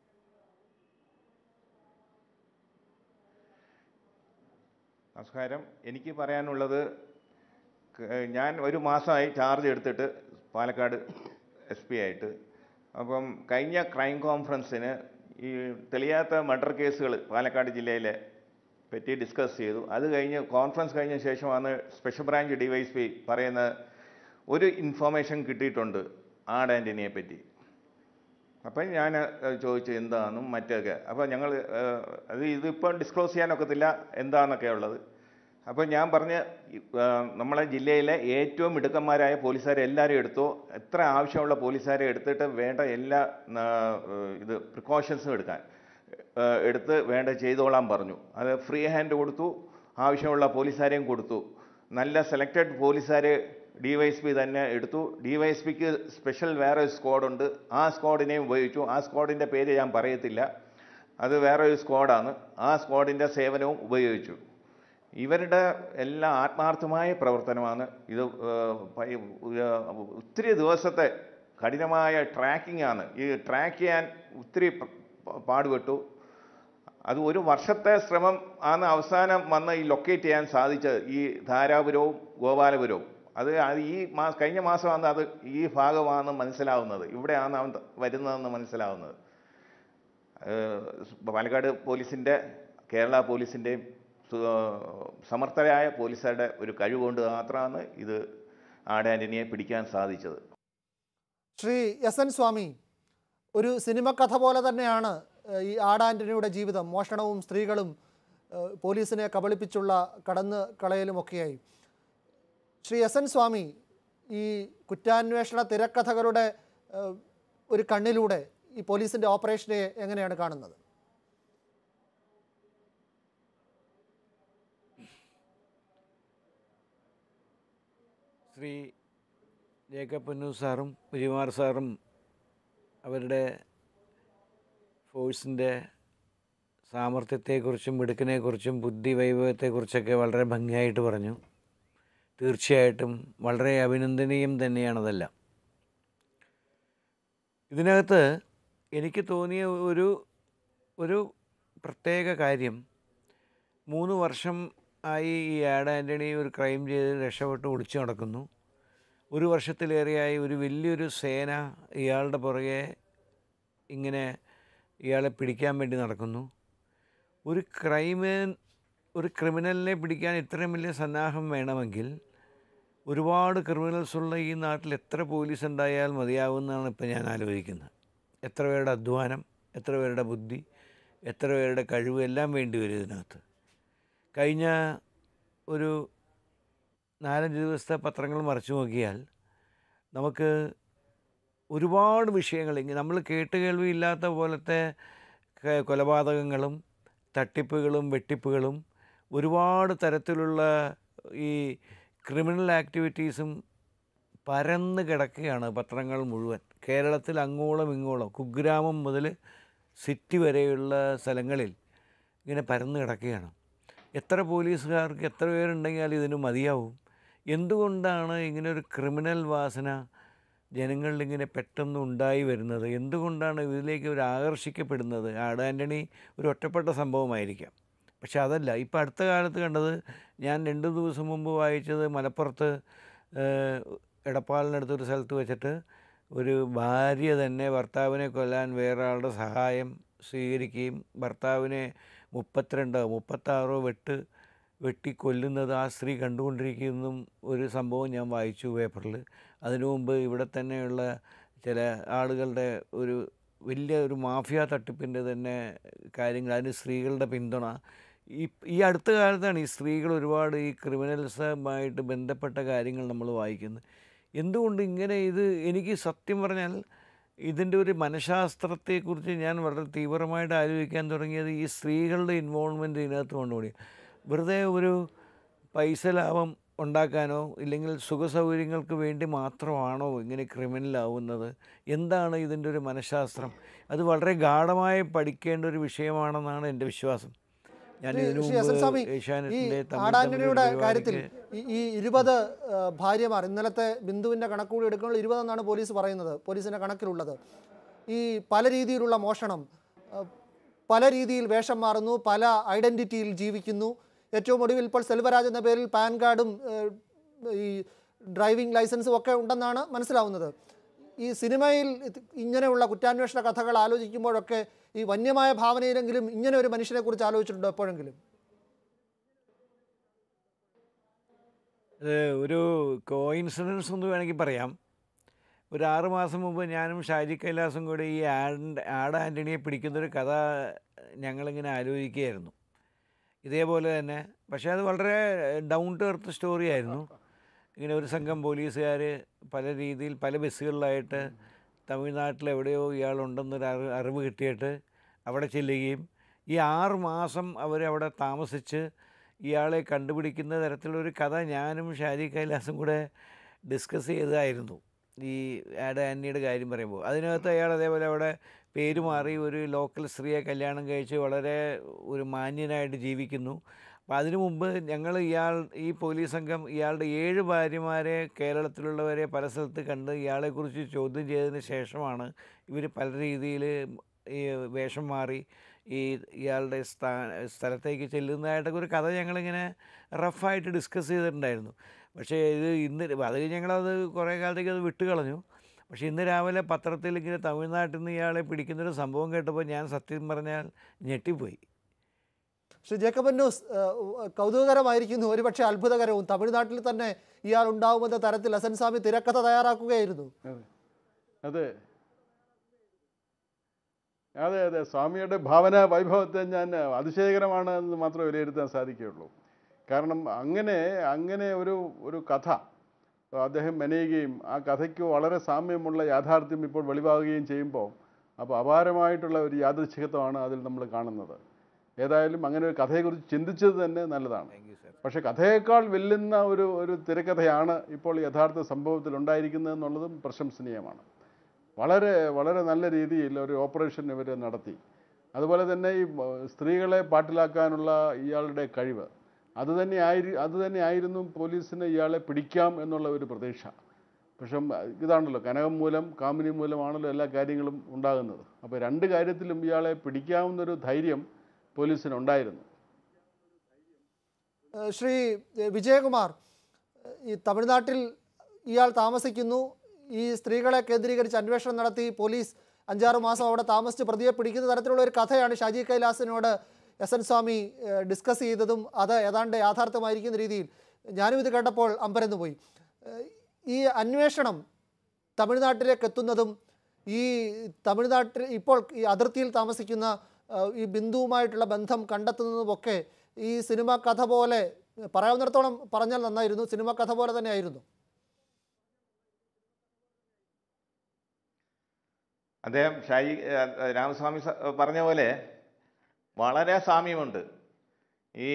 നമസ്കാരം എനിക്ക് പറയാനുള്ളത് ക- ഞാൻ ഒരു മാസമായി ചാർജ് എടുത്തിട്ട് പാലക്കാട് എസ് പി ആയിട്ട് അപ്പം കഴിഞ്ഞ ക്രൈം കോൺഫറൻസിന് ഈ തെളിയാത്ത മർഡർ കേസുകൾ പാലക്കാട് ജില്ലയിലെ പറ്റി ഡിസ്കസ് ചെയ്തു അത് കഴിഞ്ഞ് കോൺഫറൻസ് കഴിഞ്ഞ ശേഷമാണ് സ്പെഷ്യൽ ബ്രാഞ്ച് ഡിവൈസ് പി പറയുന്ന ഒരു ഇൻഫോർമേഷൻ കിട്ടിയിട്ടുണ്ട് ആഡ് ആൻ്റണിയെ പറ്റി അപ്പം ഞാൻ ഏഹ്, ചോദിച്ചു എന്താണെന്നും മറ്റൊക്കെ അപ്പോൾ ഞങ്ങൾ ഏഹ്, അത് ഇതിപ്പോൾ ഡിസ്ക്ലോസ് ചെയ്യാനൊക്കത്തില്ല എന്താണെന്നൊക്കെ ഉള്ളത് അപ്പോൾ ഞാൻ പറഞ്ഞ് ഈ, ഏഹ്, നമ്മളെ ജില്ലയിലെ ഏറ്റവും മിടുക്കന്മാരായ പോലീസുകാരെ എല്ലാവരും എടുത്തു എത്ര ആവശ്യമുള്ള പോലീസുകാരെ എടുത്തിട്ട് വേണ്ട എല്ലാ ആ, ഏഹ്, ഇത് പ്രിക്കോഷൻസും എടുക്കാൻ ഏഹ്, എടുത്ത് വേണ്ട ചെയ്തോളാൻ പറഞ്ഞു അത് ഫ്രീ ഹാൻഡ് കൊടുത്തു ആവശ്യമുള്ള പോലീസുകാരെയും കൊടുത്തു നല്ല സെലക്റ്റഡ് പോലീസുകാരെ ഡി വൈ എസ് പി തന്നെ എടുത്തു ഡി വൈ എസ് പിക്ക് സ്പെഷ്യൽ വേറെ ഒരു സ്ക്വാഡുണ്ട് ആ സ്ക്വാഡിനെയും ഉപയോഗിച്ചു ആ സ്ക്വാഡിൻ്റെ പേര് ഞാൻ പറയത്തില്ല അത് വേറെ ഒരു സ്ക്വാഡാണ് ആ സ്ക്വാഡിൻ്റെ സേവനവും ഉപയോഗിച്ചു ഇവരുടെ എല്ലാ ആത്മാർത്ഥമായ പ്രവർത്തനമാണ് ഇത് ഏഹ്, പ- ഏഹ്, ഒത്തിരി ദിവസത്തെ കഠിനമായ ട്രാക്കിംഗ് ആണ് ഈ ട്രാക്ക് ചെയ്യാൻ ഒത്തിരി പ- പ- പാടുപെട്ടു അത് ഒരു വർഷത്തെ ശ്രമം ആണ് അവസാനം വന്ന് ഈ ലൊക്കേറ്റ് ചെയ്യാൻ സാധിച്ചത് ഈ ധാരാപുരവും ഗോപാലപുരവും അത് അത് ഈ മാ കഴിഞ്ഞ മാസമാണ് അത് ഈ ഭാഗമാണ് മനസ്സിലാവുന്നത് ഇവിടെയാണ് അവൻ ത- വരുന്നതെന്ന് മനസ്സിലാവുന്നത് ഏഹ് പാലക്കാട് പോലീസിൻ്റെ കേരള പോലീസിൻ്റെയും സു- സമർത്ഥരായ പോലീസുകാരുടെ ഒരു കഴിവുകൊണ്ട് മാത്രമാണ് ഇത് ആട് ആൻ്റണിയെ പിടിക്കാൻ സാധിച്ചത് ശ്രീ എസ് എൻ സ്വാമി ഒരു സിനിമ കഥ പോലെ തന്നെയാണ് ഏഹ്, ഈ ആട് ആൻ്റണിയുടെ ജീവിതം മോഷണവും സ്ത്രീകളും ഏഹ്, പോലീസിനെ കബളിപ്പിച്ചുള്ള കടന്ന് കളയലുമൊക്കെയായി ശ്രീ എസ് എൻ സ്വാമി ഈ കുറ്റാന്വേഷണ തിരക്കഥകളുടെ ഏഹ്, ഒരു കണ്ണിലൂടെ ഈ പോലീസിൻ്റെ ഓപ്പറേഷനെ എങ്ങനെയാണ് കാണുന്നത് ശ്രീ ജേക്കബ് പൊന്നു സാറും വിജയകുമാർ സാറും അവരുടെ ഫോഴ്സിൻ്റെ സാമർഥ്യത്തെക്കുറിച്ചും മിടുക്കിനെക്കുറിച്ചും ബുദ്ധി വൈഭവത്തെക്കുറിച്ചൊക്കെ വളരെ ഭംഗിയായിട്ട് പറഞ്ഞു തീർച്ചയായിട്ടും വളരെ അഭിനന്ദനീയം തന്നെയാണതെല്ലാം ഇതിനകത്ത് എനിക്ക് തോന്നിയ ഒരു ഒരു പ്രത്യേക കാര്യം മൂന്ന് വർഷം ആയി ഈ ആഡ് ആൻ്റണി ഒരു ക്രൈം ചെയ്ത് രക്ഷപ്പെട്ട് ഒളിച്ചു നടക്കുന്നു ഒരു വർഷത്തിലേറെയായി ഒരു വലിയൊരു സേന ഇയാളുടെ പുറകെ ഇങ്ങനെ ഇയാളെ പിടിക്കാൻ വേണ്ടി നടക്കുന്നു ഒരു ക്രൈമ് ഒരു ക്രിമിനലിനെ പിടിക്കാൻ ഇത്രയും വലിയ സന്നാഹം വേണമെങ്കിൽ ഒരുപാട് ക്രിമിനൽസ് ഉള്ള ഈ നാട്ടിൽ എത്ര പോലീസ് ഉണ്ടായാൽ മതിയാവുമെന്നാണ് ഇപ്പം ഞാൻ ആലോചിക്കുന്നത് എത്ര പേരുടെ അധ്വാനം എത്ര പേരുടെ ബുദ്ധി എത്ര പേരുടെ കഴിവ് എല്ലാം വേണ്ടി വരും ഇതിനകത്ത് കഴിഞ്ഞ ഒരു നാലഞ്ച് ദിവസത്തെ പത്രങ്ങൾ മറിച്ചു നോക്കിയാൽ നമുക്ക് ഒരുപാട് വിഷയങ്ങൾ ഇങ്ങനെ നമ്മൾ കേട്ട് കേൾവിയില്ലാത്ത പോലത്തെ ക- കൊലപാതകങ്ങളും തട്ടിപ്പുകളും വെട്ടിപ്പുകളും ഒരുപാട് തരത്തിലുള്ള ഈ ക്രിമിനൽ ആക്ടിവിറ്റീസും പരന്ന് കിടക്കുകയാണ് പത്രങ്ങൾ മുഴുവൻ കേരളത്തിൽ അങ്ങോളം ഇങ്ങോളം കുഗ്രാമം മുതൽ സിറ്റി വരെയുള്ള സ്ഥലങ്ങളിൽ ഇങ്ങനെ പരന്ന് കിടക്കുകയാണ് എത്ര പോലീസുകാർക്ക് എത്ര പേരുണ്ടെങ്കിൽ ഇതിന് മതിയാവും എന്തുകൊണ്ടാണ് ഇങ്ങനെ ഒരു ക്രിമിനൽ വാസന ജനങ്ങളിൽ ഇങ്ങനെ പെട്ടെന്ന് ഉണ്ടായി വരുന്നത് എന്തുകൊണ്ടാണ് ഇതിലേക്ക് ഒരു ആകർഷിക്കപ്പെടുന്നത് ആട് ആൻ്റണി ഒരു ഒറ്റപ്പെട്ട സംഭവമായിരിക്കാം പക്ഷെ അതല്ല ഇപ്പോൾ അടുത്ത കാലത്ത് കണ്ടത് ഞാൻ രണ്ട് ദിവസം മുമ്പ് വായിച്ചത് മലപ്പുറത്ത് ഏഹ്, എടപ്പാളിനടുത്തൊരു സ്ഥലത്ത് വെച്ചിട്ട് ഒരു ഭാര്യ തന്നെ ഭർത്താവിനെ കൊല്ലാൻ വേറെ ആളുടെ സഹായം സ്വീകരിക്കുകയും ഭർത്താവിനെ മുപ്പത്തിരണ്ടോ മുപ്പത്താറോ വെട്ട് വെട്ടി കൊല്ലുന്നത് ആ സ്ത്രീ കണ്ടുകൊണ്ടിരിക്കുന്നതും ഒരു സംഭവം ഞാൻ വായിച്ചു പേപ്പറിൽ അതിനു മുമ്പ് ഇവിടെ തന്നെയുള്ള ചില ആളുകളുടെ ഒരു വലിയ ഒരു മാഫിയ തട്ടിപ്പിൻ്റെ തന്നെ കാര്യങ്ങൾ അതിന് സ്ത്രീകളുടെ പിന്തുണ ഈ ഈ അടുത്ത കാലത്താണ് ഈ സ്ത്രീകൾ ഒരുപാട് ഈ ക്രിമിനൽസുമായിട്ട് ബന്ധപ്പെട്ട കാര്യങ്ങൾ നമ്മൾ വായിക്കുന്നത് എന്തുകൊണ്ട് ഇങ്ങനെ ഇത് എനിക്ക് സത്യം പറഞ്ഞാൽ ഇതിൻ്റെ ഒരു മനഃശാസ്ത്രത്തെക്കുറിച്ച് ഞാൻ വളരെ തീവ്രമായിട്ട് ആലോചിക്കാൻ തുടങ്ങിയത് ഈ സ്ത്രീകളുടെ ഇൻവോൾവ്മെൻറ്റ് ഇതിനകത്ത് കൊണ്ടുകൂടി വെറുതെ ഒരു പൈസ ലാഭം ഉണ്ടാക്കാനോ ഇല്ലെങ്കിൽ സുഖസൗകര്യങ്ങൾക്ക് വേണ്ടി മാത്രമാണോ ഇങ്ങനെ ക്രിമിനലാവുന്നത് എന്താണ് ഇതിൻ്റെ ഒരു മനഃശാസ്ത്രം അത് വളരെ ഗാഠമായി പഠിക്കേണ്ട ഒരു വിഷയമാണെന്നാണ് എൻ്റെ വിശ്വാസം ഞാൻ ശ്രീ- ഇതിനു ശ്രീ എസ് എൻ സ്വാമി, മുമ്പ് ഈ ഏഷ്യാനെറ്റിൻ്റെ തമിഴ് ആടാന്റണിയുടെ തമിഴ് കാര്യത്തിൽ പരിപാടിക്ക് ഈ- ഈ ഇരുപത് ആ, ഭാര്യമാർ ഇന്നലത്തെ ബിന്ദുവിന്റെ കണക്കുകൂടി എടുക്കുമ്പോൾ ഇരുപതെന്നാണ് പോലീസ് പറയുന്നത് പോലീസിന്റെ കണക്കിലുള്ളത് ഈ പല രീതിയിലുള്ള മോഷണം ആ, പല രീതിയിൽ വേഷം മാറുന്നു പല ഐഡന്റിറ്റിയിൽ ജീവിക്കുന്നു ഏറ്റവും ഒടുവിൽ ഇപ്പോൾ സെൽവരാജ് എന്ന പേരിൽ പാൻ കാർഡും ഏ, ഈ ഡ്രൈവിംഗ് ലൈസൻസും ഒക്കെ ഉണ്ടെന്നാണ് മനസ്സിലാവുന്നത് ഈ സിനിമയിൽ ഇത് ഇങ്ങനെയുള്ള കുറ്റാന്വേഷണ കഥകൾ ആലോചിക്കുമ്പോഴൊക്കെ ഈ വന്യമായ ഭാവനയിലെങ്കിലും ഇങ്ങനെ ഒരു മനുഷ്യനെ കുറിച്ച് ആലോചിച്ചിട്ടുണ്ടോ എപ്പോഴെങ്കിലും ഇത് ഒരു കോയിൻസിഡൻസ് എന്ന് വേണമെങ്കിൽ പറയാം ഒരു ആറ് മാസം മുമ്പ് ഞാനും ഷാജി കൈലാസും കൂടി ഈ ആഡ് ആഡ് ആൻ്റണിയെ പിടിക്കുന്നൊരു കഥ ഞങ്ങളിങ്ങനെ ആലോചിക്കുകയായിരുന്നു ഇതേപോലെ തന്നെ പക്ഷേ അത് വളരെ ഡൗൺ ടു എർത്ത് സ്റ്റോറി ആയിരുന്നു ഇങ്ങനെ ഒരു സംഘം പോലീസുകാർ പല രീതിയിൽ പല ബസ്സുകളിലായിട്ട് തമിഴ്നാട്ടിൽ എവിടെയോ ഇയാളുണ്ടെന്നൊരു അറിവ് അറിവ് കിട്ടിയിട്ട് അവിടെ ചെല്ലുകയും ഈ ആറ് മാസം അവരവിടെ താമസിച്ച് ഇയാളെ കണ്ടുപിടിക്കുന്ന തരത്തിലൊരു കഥ ഞാനും ഷാജി കൈലാസും കൂടെ ഡിസ്കസ് ചെയ്തതായിരുന്നു ഈ ആഡ് ആൻ്റിയുടെ കാര്യം പറയുമ്പോൾ അതിനകത്ത് അയാൾ അതേപോലെ അവിടെ പേര് മാറി ഒരു ലോക്കൽ സ്ത്രീയെ കല്യാണം കഴിച്ച് വളരെ ഒരു മാന്യനായിട്ട് ജീവിക്കുന്നു അപ്പോൾ അതിനു മുമ്പ് ഞങ്ങൾ ഇയാൾ ഈ പോലീസ് സംഘം ഇയാളുടെ ഏഴ് ഭാര്യമാരെ കേരളത്തിലുള്ളവരെ പല സ്ഥലത്ത് കണ്ട് ഇയാളെക്കുറിച്ച് ചോദ്യം ചെയ്തതിന് ശേഷമാണ് ഇവർ പല രീതിയിൽ ഈ വേഷം മാറി ഈ ഇയാളുടെ സ്ഥാ സ്ഥലത്തേക്ക് ചെല്ലുന്നതായിട്ടൊക്കെ ഒരു കഥ ഞങ്ങളിങ്ങനെ റഫായിട്ട് ഡിസ്കസ് ചെയ്തിട്ടുണ്ടായിരുന്നു പക്ഷേ ഇത് ഇന്ന് അത് ഞങ്ങളത് കുറേ കാലത്തേക്ക് അത് വിട്ടുകളഞ്ഞു പക്ഷേ ഇന്ന് രാവിലെ പത്രത്തിൽ ഇങ്ങനെ തമിഴ്നാട്ടിൽ നിന്ന് ഇയാളെ പിടിക്കുന്നൊരു സംഭവം കേട്ടപ്പോൾ ഞാൻ സത്യം പറഞ്ഞാൽ ഞെട്ടിപ്പോയി ശ്രീ ജേക്കബ് ന്യൂസ് കൗതുകകരമായിരിക്കുന്നു ഒരുപക്ഷെ അത്ഭുതകരവും തമിഴ്നാട്ടിൽ തന്നെ ഇയാൾ ഉണ്ടാവുമെന്ന തരത്തിൽ അസൻ സ്വാമി തിരക്കഥ തയ്യാറാക്കുകയായിരുന്നു അതെ അതെ അതെ സ്വാമിയുടെ ഭാവന വൈഭവത്തെ ഞാൻ അതിശയകരമാണ് എന്ന് മാത്രമേ വിലയിരുത്താൻ സാധിക്കുകയുള്ളൂ കാരണം അങ്ങനെ അങ്ങനെ ഒരു ഒരു കഥ അദ്ദേഹം മെനയുകയും ആ കഥയ്ക്ക് വളരെ സാമ്യമുള്ള യാഥാർത്ഥ്യം ഇപ്പോൾ വെളിവാകുകയും ചെയ്യുമ്പോൾ അപ്പോൾ അപാരമായിട്ടുള്ള ഒരു യാദൃച്ഛികത്വമാണ് അതിൽ നമ്മൾ കാണുന്നത് ഏതായാലും അങ്ങനെ ഒരു കഥയെക്കുറിച്ച് ചിന്തിച്ചത് തന്നെ നല്ലതാണ് താങ്ക് യു സാർ പക്ഷേ കഥയേക്കാൾ വെല്ലുന്ന ഒരു ഒരു തിരക്കഥയാണ് ഇപ്പോൾ യഥാർത്ഥ സംഭവത്തിൽ ഉണ്ടായിരിക്കുന്നത് എന്നുള്ളതും പ്രശംസനീയമാണ് വളരെ വളരെ നല്ല രീതിയിൽ ഒരു ഓപ്പറേഷൻ ഇവർ നടത്തി അതുപോലെ തന്നെ ഈ ഏർ, സ്ത്രീകളെ പാട്ടിലാക്കാനുള്ള ഇയാളുടെ കഴിവ് അത് തന്നെ ആയിരു അത് തന്നെ ആയിരുന്നു പോലീസിന് ഇയാളെ പിടിക്കാം എന്നുള്ള ഒരു പ്രതീക്ഷ പക്ഷെ ഇതാണല്ലോ കനകം മൂലം കാമിനി മൂലമാണല്ലോ എല്ലാ കാര്യങ്ങളും ഉണ്ടാകുന്നത് അപ്പോൾ രണ്ട് കാര്യത്തിലും ഇയാളെ പിടിക്കാവുന്നൊരു ധൈര്യം പോലീസിനുണ്ടായിരുന്നു ഏഹ് ശ്രീ ഏഹ് വിജയകുമാർ ഏഹ് ഈ തമിഴ്നാട്ടിൽ ഇയാൾ താമസിക്കുന്നു ഈ സ്ത്രീകളെ കേന്ദ്രീകരിച്ച് അന്വേഷണം നടത്തി പോലീസ് അഞ്ചാറ് മാസം അവിടെ താമസിച്ച് പ്രതിയെ പിടിക്കുന്ന തരത്തിലുള്ള ഒരു കഥയാണ് ഷാജി കൈലാസിനോട് എസ് എൻ സ്വാമി ഏഹ് ഡിസ്കസ് ചെയ്തതും അത് ഏതാണ്ട് യാഥാർത്ഥ്യമായിരിക്കുന്ന രീതിയിൽ ഞാനും ഇത് കേട്ടപ്പോൾ അമ്പരന്ന് പോയി ഏഹ് ഈ അന്വേഷണം തമിഴ്നാട്ടിലേക്ക് എത്തുന്നതും ഈ തമിഴ്നാട്ടിൽ ഇപ്പോൾ ഈ അതിർത്തിയിൽ താമസിക്കുന്ന ആ, ഈ ബിന്ദുവുമായിട്ടുള്ള ബന്ധം കണ്ടെത്തുന്നതുമൊക്കെ ഈ സിനിമ കഥ പോലെ പറയാവുന്നിടത്തോളം പറഞ്ഞാൽ നന്നായിരുന്നു സിനിമ കഥ പോലെ തന്നെയായിരുന്നു അദ്ദേഹം ഷായി ഏഹ്, ഏഹ്, രാമസ്വാമി സ- പറഞ്ഞ പോലെ വളരെ സാമ്യമുണ്ട് ഈ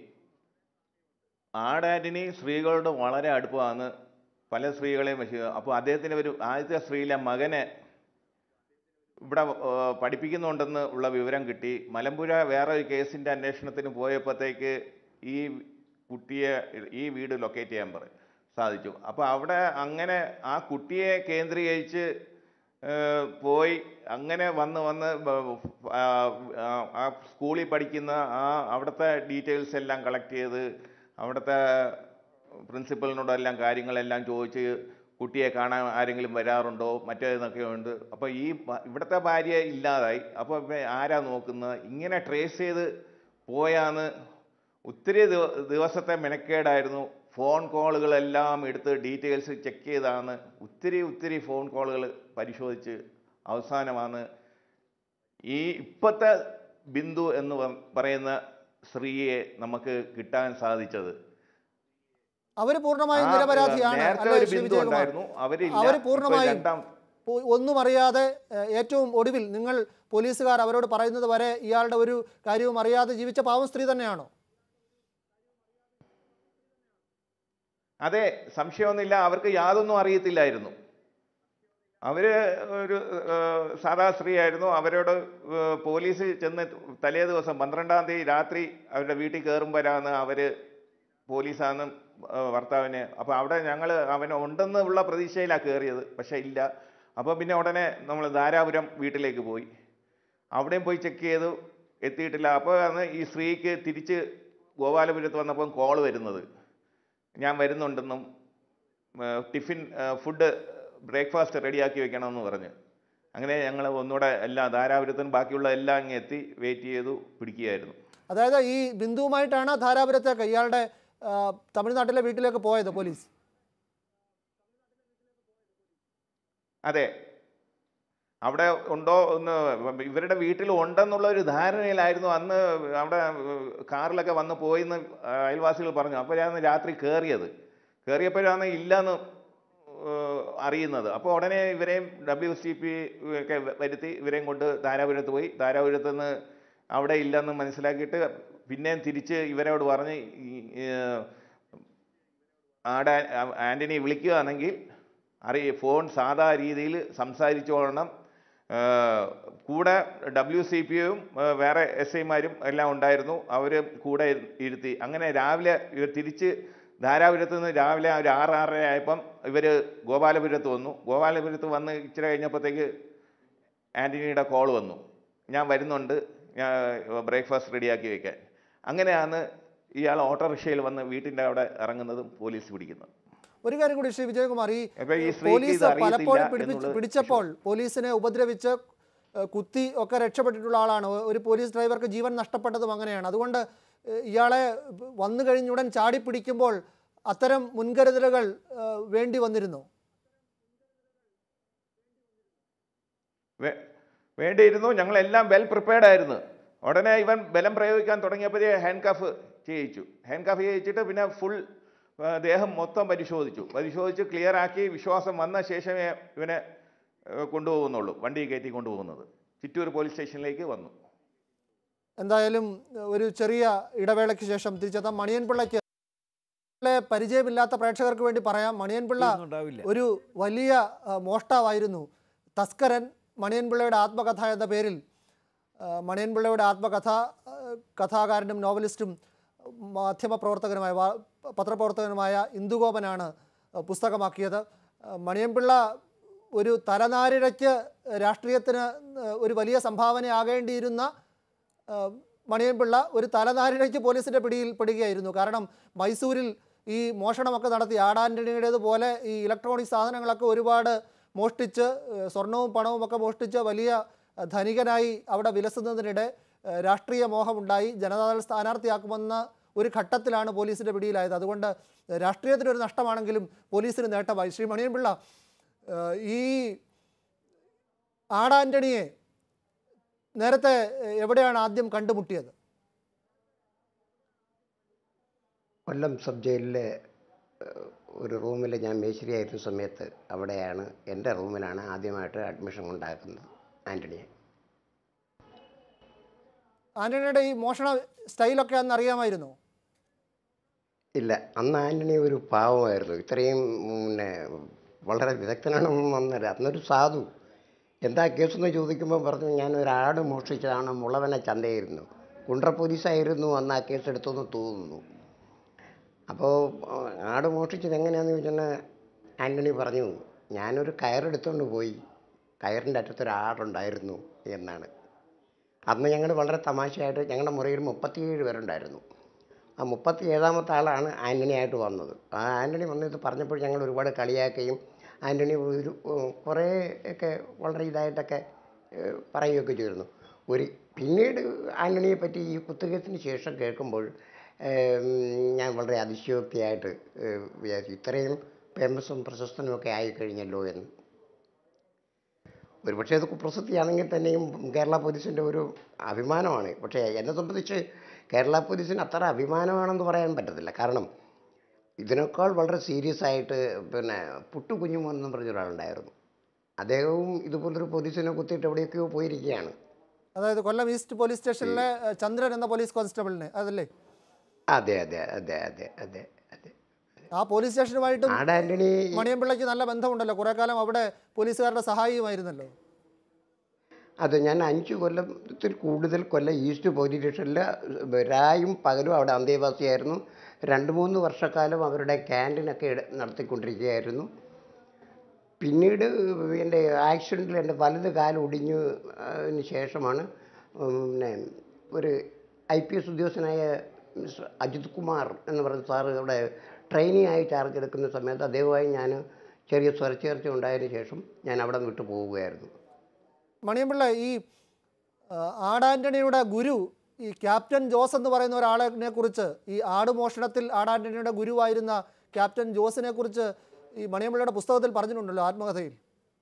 ആടാന്റണി സ്ത്രീകളോട് വളരെ അടുപ്പമാണ് പല സ്ത്രീകളെയും വെച്ച് അപ്പോൾ അദ്ദേഹത്തിന് ഒരു ആദ്യത്തെ സ്ത്രീയിലെ മകനെ ഇവിടെ ഏഹ്, പഠിപ്പിക്കുന്നുണ്ടെന്ന് ഉള്ള വിവരം കിട്ടി മലമ്പുഴ വേറെ ഒരു കേസിൻ്റെ അന്വേഷണത്തിന് പോയപ്പോഴത്തേക്ക് ഈ കുട്ടിയെ ഈ വീട് ലൊക്കേറ്റ് ചെയ്യാൻ പറയും സാധിച്ചു അപ്പോൾ അവിടെ അങ്ങനെ ആ കുട്ടിയെ കേന്ദ്രീകരിച്ച് ഏഹ്, പോയി അങ്ങനെ വന്ന് വന്ന് ബ- ആ, ആ, ആ സ്കൂളിൽ പഠിക്കുന്ന ആ അവിടുത്തെ ഡീറ്റെയിൽസ് എല്ലാം കളക്ട് ചെയ്ത് അവിടുത്തെ പ്രിൻസിപ്പലിനോടെല്ലാം കാര്യങ്ങളെല്ലാം ചോദിച്ച് കുട്ടിയെ കാണാൻ ആരെങ്കിലും വരാറുണ്ടോ മറ്റേതെന്നൊക്കെ ഉണ്ട് അപ്പോൾ ഈ ഭ- ഇവിടുത്തെ ഭാര്യ ഇല്ലാതായി അപ്പോൾ ഇപ്പൊ ആരാ നോക്കുന്നത് ഇങ്ങനെ ട്രേസ് ചെയ്ത് പോയാന്ന് ഒത്തിരി ദിവ- ദിവസത്തെ മെനക്കേടായിരുന്നു ഫോൺ കോളുകളെല്ലാം എടുത്ത് ഡീറ്റെയിൽസ് ചെക്ക് ചെയ്താണ് ഒത്തിരി ഒത്തിരി ഫോൺ കോളുകൾ പരിശോധിച്ച് അവസാനമാണ് ഈ ഇപ്പോഴത്തെ ബിന്ദു എന്ന് പ- പറയുന്ന സ്ത്രീയെ നമുക്ക് കിട്ടാൻ സാധിച്ചത് അവർ പൂർണ്ണമായും ആ, നിരപരാധിയാണ് നേരത്തെ അല്ലേ ഒരു ശ്രീ ബിന്ദു വിജയകുമാർ ഉണ്ടായിരുന്നു അവരില്ല അവർ ഇപ്പൊ പൂർണ്ണമായും രണ്ടാം ഒ- ഒന്നും അറിയാതെ ഏഹ്, ഏറ്റവും ഒടുവിൽ നിങ്ങൾ പോലീസുകാർ അവരോട് പറയുന്നത് വരെ ഇയാളുടെ ഒരു കാര്യവും അറിയാതെ ജീവിച്ച പാവം സ്ത്രീ തന്നെയാണോ അതെ സംശയമൊന്നുമില്ല അവർക്ക് യാതൊന്നും അറിയത്തില്ലായിരുന്നു അവർ ഒരു ഏഹ്, സാധാ സ്ത്രീയായിരുന്നു അവരോട് ഏഹ്, പോലീസ് ചെന്ന് തലേ ദിവസം പന്ത്രണ്ടാം തീയതി രാത്രി അവരുടെ വീട്ടിൽ കയറുമ്പോഴാണ് അവർ പോലീസാണ് ഏഹ്, ഭർത്താവിനെ അപ്പോൾ അവിടെ ഞങ്ങൾ അവൻ ഉണ്ടെന്നുള്ള പ്രതീക്ഷയിലാണ് കയറിയത് പക്ഷേ ഇല്ല അപ്പോൾ പിന്നെ ഉടനെ നമ്മൾ ധാരാപുരം വീട്ടിലേക്ക് പോയി അവിടെയും പോയി ചെക്ക് ചെയ്തു എത്തിയിട്ടില്ല അപ്പോൾ ആണ് ഈ സ്ത്രീക്ക് തിരിച്ച് ഗോപാലപുരത്ത് വന്നപ്പം കോൾ വരുന്നത് ഞാൻ വരുന്നുണ്ടെന്നും ഏർ ടിഫിൻ ഏർ ഫുഡ് ബ്രേക്ക്ഫാസ്റ്റ് റെഡിയാക്കി വെക്കണമെന്ന് പറഞ്ഞ് അങ്ങനെ ഞങ്ങൾ ഒന്നുകൂടെ എല്ലാ ധാരാപുരത്തിനും ബാക്കിയുള്ള എല്ലാം അങ്ങ് എത്തി വെയിറ്റ് ചെയ്തു പിടിക്കുകയായിരുന്നു അതായത് ഈ ബിന്ദുവുമായിട്ടാണ് ധാരാപുരത്തേക്ക് ഇയാളുടെ ആ, തമിഴ്നാട്ടിലെ വീട്ടിലേക്ക് പോയത് പോലീസ് അതെ അവിടെ ഉണ്ടോ എന്ന് ഇവരുടെ വീട്ടിൽ ഉണ്ടെന്നുള്ള ഒരു ധാരണയിലായിരുന്നു അന്ന് അവിടെ കാറിലൊക്കെ വന്ന് പോയിന്ന് അയൽവാസികൾ പറഞ്ഞു അപ്പോഴാണ് രാത്രി കയറിയത് കയറിയപ്പോഴാണ് ഇല്ലെന്ന് ഏഹ്, അറിയുന്നത് അപ്പോൾ ഉടനെ ഇവരെയും ഡബ്ല്യു സി പി ഒക്കെ വരുത്തി ഇവരെയും കൊണ്ട് ധാരാപുരത്ത് പോയി ധാരാപുരത്ത് നിന്ന് അവിടെ ഇല്ലെന്ന് മനസ്സിലാക്കിയിട്ട് പിന്നെയും തിരിച്ച് ഇവരോട് പറഞ്ഞ് ഈ, ഏഹ്, ആടെ ആൻ്റണി വിളിക്കുകയാണെങ്കിൽ അറിയ ഫോൺ സാധാ രീതിയിൽ സംസാരിച്ചോളണം ഏഹ് കൂടെ ഡബ്ല്യു സി പിയും വേറെ എസ് ഐമാരും എല്ലാം ഉണ്ടായിരുന്നു അവർ കൂടെ ഇരു- ഇരുത്തി അങ്ങനെ രാവിലെ ഇവർ തിരിച്ച് ധാരാപുരത്ത് നിന്ന് രാവിലെ ഒരു ആറ് ആറര ആയപ്പം ഇവർ ഗോപാലപുരത്ത് വന്നു ഗോപാലപുരത്ത് വന്ന് ഇച്ചിരി കഴിഞ്ഞപ്പോഴത്തേക്ക് ആൻ്റണിയുടെ കോൾ വന്നു ഞാൻ വരുന്നുണ്ട് ഞാൻ ബ്രേക്ക്ഫാസ്റ്റ് റെഡിയാക്കി വെക്കാൻ അങ്ങനെയാണ് ഇയാൾ ഓട്ടോറിക്ഷയിൽ വന്ന് വീട്ടിൻ്റെ അവിടെ ഇറങ്ങുന്നതും പോലീസ് പിടിക്കുന്നത് ഒരു കാര്യം കൂടി ശ്രീ വിജയകുമാർ ഈ അപ്പൊ ഈ സ്ത്രീക്ക് പോലീസ് ഇത് അറിയത്തില്ല പലപ്പോഴും പിടിപ്പിച്ച് എന്നുള്ളത് പിടിച്ചപ്പോൾ പോലീസിനെ ഉപദ്രവിച്ച് ഏഹ്, കുത്തി ഒക്കെ രക്ഷപ്പെട്ടിട്ടുള്ള ആളാണ് ഒരു പോലീസ് ഡ്രൈവർക്ക് ജീവൻ നഷ്ടപ്പെട്ടതും അങ്ങനെയാണ് അതുകൊണ്ട് ഏഹ്, ഇയാളെ വന്നു കഴിഞ്ഞുടൻ ചാടി പിടിക്കുമ്പോൾ അത്തരം മുൻകരുതലുകൾ ഏഹ്, വേണ്ടി വന്നിരുന്നു വേ- വേണ്ടിയിരുന്നു ഞങ്ങളെല്ലാം വെൽ പ്രിപ്പയർഡ് ആയിരുന്നു ഉടനെ ഇവൻ ബലം പ്രയോഗിക്കാൻ തുടങ്ങിയപ്പോഴേ ഹാൻഡ് കഫ് ചെയ്യിച്ചു ഹാൻഡ് കഫ് ചെയ്യിച്ചിട്ട് പിന്നെ ഫുൾ ദേഹം മൊത്തം പരിശോധിച്ചു പരിശോധിച്ച് ക്ലിയർ ആക്കി വിശ്വാസം വന്ന ശേഷമേ ഇവനെ ഏഹ്, കൊണ്ടുപോകുന്നുള്ളൂ വണ്ടി കയറ്റി കൊണ്ടുപോകുന്നത് ചിറ്റൂർ പോലീസ് സ്റ്റേഷനിലേക്ക് വന്നു എന്തായാലും ഏഹ്, ഒരു ചെറിയ ഇടവേളയ്ക്ക് ശേഷം തിരിച്ചെത്താം മണിയൻപിള്ളയ്ക്ക് ളെ പരിചയമില്ലാത്ത പ്രേക്ഷകർക്ക് വേണ്ടി പറയാം മണിയൻപിള്ള ഉണ്ടാവില്ല ഒരു വലിയ ആ, മോഷ്ടാവായിരുന്നു തസ്കരൻ മണിയൻപിള്ളയുടെ ആത്മകഥ എന്ന പേരിൽ ആ, മണിയൻപിള്ളയുടെ ആത്മകഥ ആ, കഥാകാരനും നോവലിസ്റ്റും മാധ്യമപ്രവർത്തകനുമായ വാ- പത്രപ്രവർത്തകനുമായ ഇന്ദുഗോപനാണ് ആ, പുസ്തകമാക്കിയത് ആ, മണിയൻപിള്ള ഒരു തലനാരിഴയ്ക്ക് രാഷ്ട്രീയത്തിന് ആ, ഒരു വലിയ സംഭാവനയാകേണ്ടിയിരുന്ന ആ, മണിയൻപിള്ള ഒരു തലനാരിഴയ്ക്ക് പോലീസിൻ്റെ പിടിയിൽ പെടുകയായിരുന്നു കാരണം മൈസൂരിൽ ഈ മോഷണമൊക്കെ നടത്തി ആടാൻ്റണിയുടേതുപോലെ ഈ ഇലക്ട്രോണിക് സാധനങ്ങളൊക്കെ ഒരുപാട് മോഷ്ടിച്ച് ഏഹ്, സ്വർണവും പണവും ഒക്കെ മോഷ്ടിച്ച് വലിയ ഏഹ്, ധനികനായി അവിടെ വിലസുന്നതിനിടെ ഏഹ്, രാഷ്ട്രീയ മോഹമുണ്ടായി ജനതാദൾ സ്ഥാനാർത്ഥിയാക്കുമെന്ന ഒരു ഘട്ടത്തിലാണ് പോലീസിൻ്റെ പിടിയിലായത് അതുകൊണ്ട് രാഷ്ട്രീയത്തിനൊരു നഷ്ടമാണെങ്കിലും പോലീസിന് നേട്ടമായി ശ്രീ മണിയൻപിള്ള ഏഹ്, ഈ ആടാൻ്റണിയെ നേരത്തെ ഏഹ്, എവിടെയാണ് ആദ്യം കണ്ടുമുട്ടിയത് കൊല്ലം സബ് ജയിലിലെ ഏഹ്, ഒരു റൂമിൽ ഞാൻ മേശരിയായിരുന്ന സമയത്ത് അവിടെയാണ് എൻ്റെ റൂമിലാണ് ആദ്യമായിട്ട് അഡ്മിഷൻ ഉണ്ടാക്കുന്നത് ആൻ്റണിയെ ആൻ്റണിയുടെ ഈ മോഷണ സ്റ്റൈലൊക്കെ അന്ന് അറിയാമായിരുന്നു ഇല്ല അന്ന് ആൻ്റണി ഒരു പാവമായിരുന്നു ഇത്രയും പിന്നെ വളരെ വിദഗ്ധനാണെന്നൊന്നല്ല അന്നൊരു സാധു എന്താ കേസെന്ന് ചോദിക്കുമ്പോൾ പറഞ്ഞു ഞാൻ ഒരു ആട് മോഷ്ടിച്ചതാണ് മുളവന ചന്തയായിരുന്നു കുണ്ട്ര പോലീസായിരുന്നു അന്ന് ആ കേസ് എടുത്തെന്ന് തോന്നുന്നു അപ്പോൾ ആട് മോഷ്ടിച്ചത് എങ്ങനെയാണെന്ന് ചോദിച്ചാൽ ആൻ്റണി പറഞ്ഞു ഞാനൊരു കയറെടുത്തുകൊണ്ട് പോയി കയറിൻ്റെ അറ്റത്തൊരു ആടുണ്ടായിരുന്നു എന്നാണ് അന്ന് ഞങ്ങൾ വളരെ തമാശയായിട്ട് ഞങ്ങളുടെ മുറിയിൽ മുപ്പത്തിയേഴ് പേരുണ്ടായിരുന്നു ആ മുപ്പത്തി ഏഴാമത്തെ ആളാണ് ആൻ്റണി ആയിട്ട് വന്നത് ആ ആൻ്റണി വന്ന് ഇത് പറഞ്ഞപ്പോൾ ഞങ്ങൾ ഒരുപാട് കളിയാക്കുകയും ആൻ്റണി ഒരു ഉം, കുറേ ഒക്കെ വളരെ ഇതായിട്ടൊക്കെ ഏഹ്, പറയുകയൊക്കെ ചെയ്തിരുന്നു ഒരു പിന്നീട് ആൻ്റണിയെ പറ്റി ഈ കുത്തുകേസിന് ശേഷം കേൾക്കുമ്പോൾ ഏം, ഞാൻ വളരെ അതിശയോക്തിയായിട്ട് ഏഹ്, വിചാരിച്ചു ഇത്രയും ഫേമസും പ്രശസ്തനും ഒക്കെ ആയിക്കഴിഞ്ഞല്ലോ എന്ന് ഒരുപക്ഷെ അത് കുപ്രസിദ്ധിയാണെങ്കിൽ തന്നെയും കേരള പോലീസിൻ്റെ ഒരു അഭിമാനമാണ് പക്ഷേ എന്നെ സംബന്ധിച്ച് കേരള പോലീസിന് അത്ര അഭിമാനമാണെന്ന് പറയാൻ പറ്റത്തില്ല കാരണം ഇതിനേക്കാൾ വളരെ സീരിയസ് ആയിട്ട് പിന്നെ പുട്ടു കുഞ്ഞുമോൻ എന്ന് പറഞ്ഞ ഒരാളുണ്ടായിരുന്നു അദ്ദേഹവും ഇതുപോലൊരു പോലീസിനെ കുത്തിയിട്ട് എവിടെയൊക്കെയോ പോയിരിക്കുകയാണ് അതായത് കൊല്ലം ഈസ്റ്റ് പോലീസ് സ്റ്റേഷനിലെ ഏഹ്, ചന്ദ്രൻ എന്ന പോലീസ് കോൺസ്റ്റബിളിനെ അതല്ലേ അതെ അതെ അതെ അതെ അതെ അതെ ആ പോലീസ് സ്റ്റേഷനുമായിട്ടും ആട് ആൻ്റണി മണിയമ്പിള്ളയ്ക്ക് നല്ല ബന്ധമുണ്ടല്ലോ കുറെ കാലം അവിടെ പോലീസുകാരുടെ സഹായിയുമായിരുന്നല്ലോ അതെ ഞാൻ അഞ്ച് കൊല്ലത്തിൽ കൂടുതൽ കൊല്ലം ഈസ്റ്റ് പോലീസ് സ്റ്റേഷനിൽ രായും പകലും അവിടെ അന്തേവാസിയായിരുന്നു രണ്ട് മൂന്ന് വർഷക്കാലം അവരുടെ ക്യാൻറ്റീനൊക്കെ ഇട- നടത്തിക്കൊണ്ടിരിക്കുകയായിരുന്നു പിന്നീട് എൻ്റെ ആക്സിഡൻറ്റിൽ എൻ്റെ വലത് കാൽ ഒടിഞ്ഞു അതിന് ശേഷമാണ് ഉം, പിന്നെ ഒരു ഐ പി എസ് ഉദ്യോഗസ്ഥനായ മിസ്റ്റർ അജിത് കുമാർ എന്ന് പറയുന്ന സാറ് അവിടെ ട്രെയിനിങ് ആയി ചാർജ് എടുക്കുന്ന സമയത്ത് അദ്ദേഹവുമായി ഞാൻ ചെറിയ സ്വരച്ചേർച്ച ഉണ്ടായതിനു ശേഷം ഞാൻ അവിടെ വിട്ടു പോവുകയായിരുന്നു മണിയമ്പിള്ള ഈ ആ, ആടാന്റണിയുടെ ഗുരു ഈ ക്യാപ്റ്റൻ ജോസ് എന്ന് പറയുന്ന ഒരാളിനെ കുറിച്ച് ഈ ആട് മോഷണത്തിൽ ആടാന്റണിയുടെ ഗുരുവായിരുന്ന ക്യാപ്റ്റൻ ജോസിനെ കുറിച്ച് ഈ മണിയമ്പിള്ളയുടെ പുസ്തകത്തിൽ പറഞ്ഞിട്ടുണ്ടല്ലോ ആത്മകഥയിൽ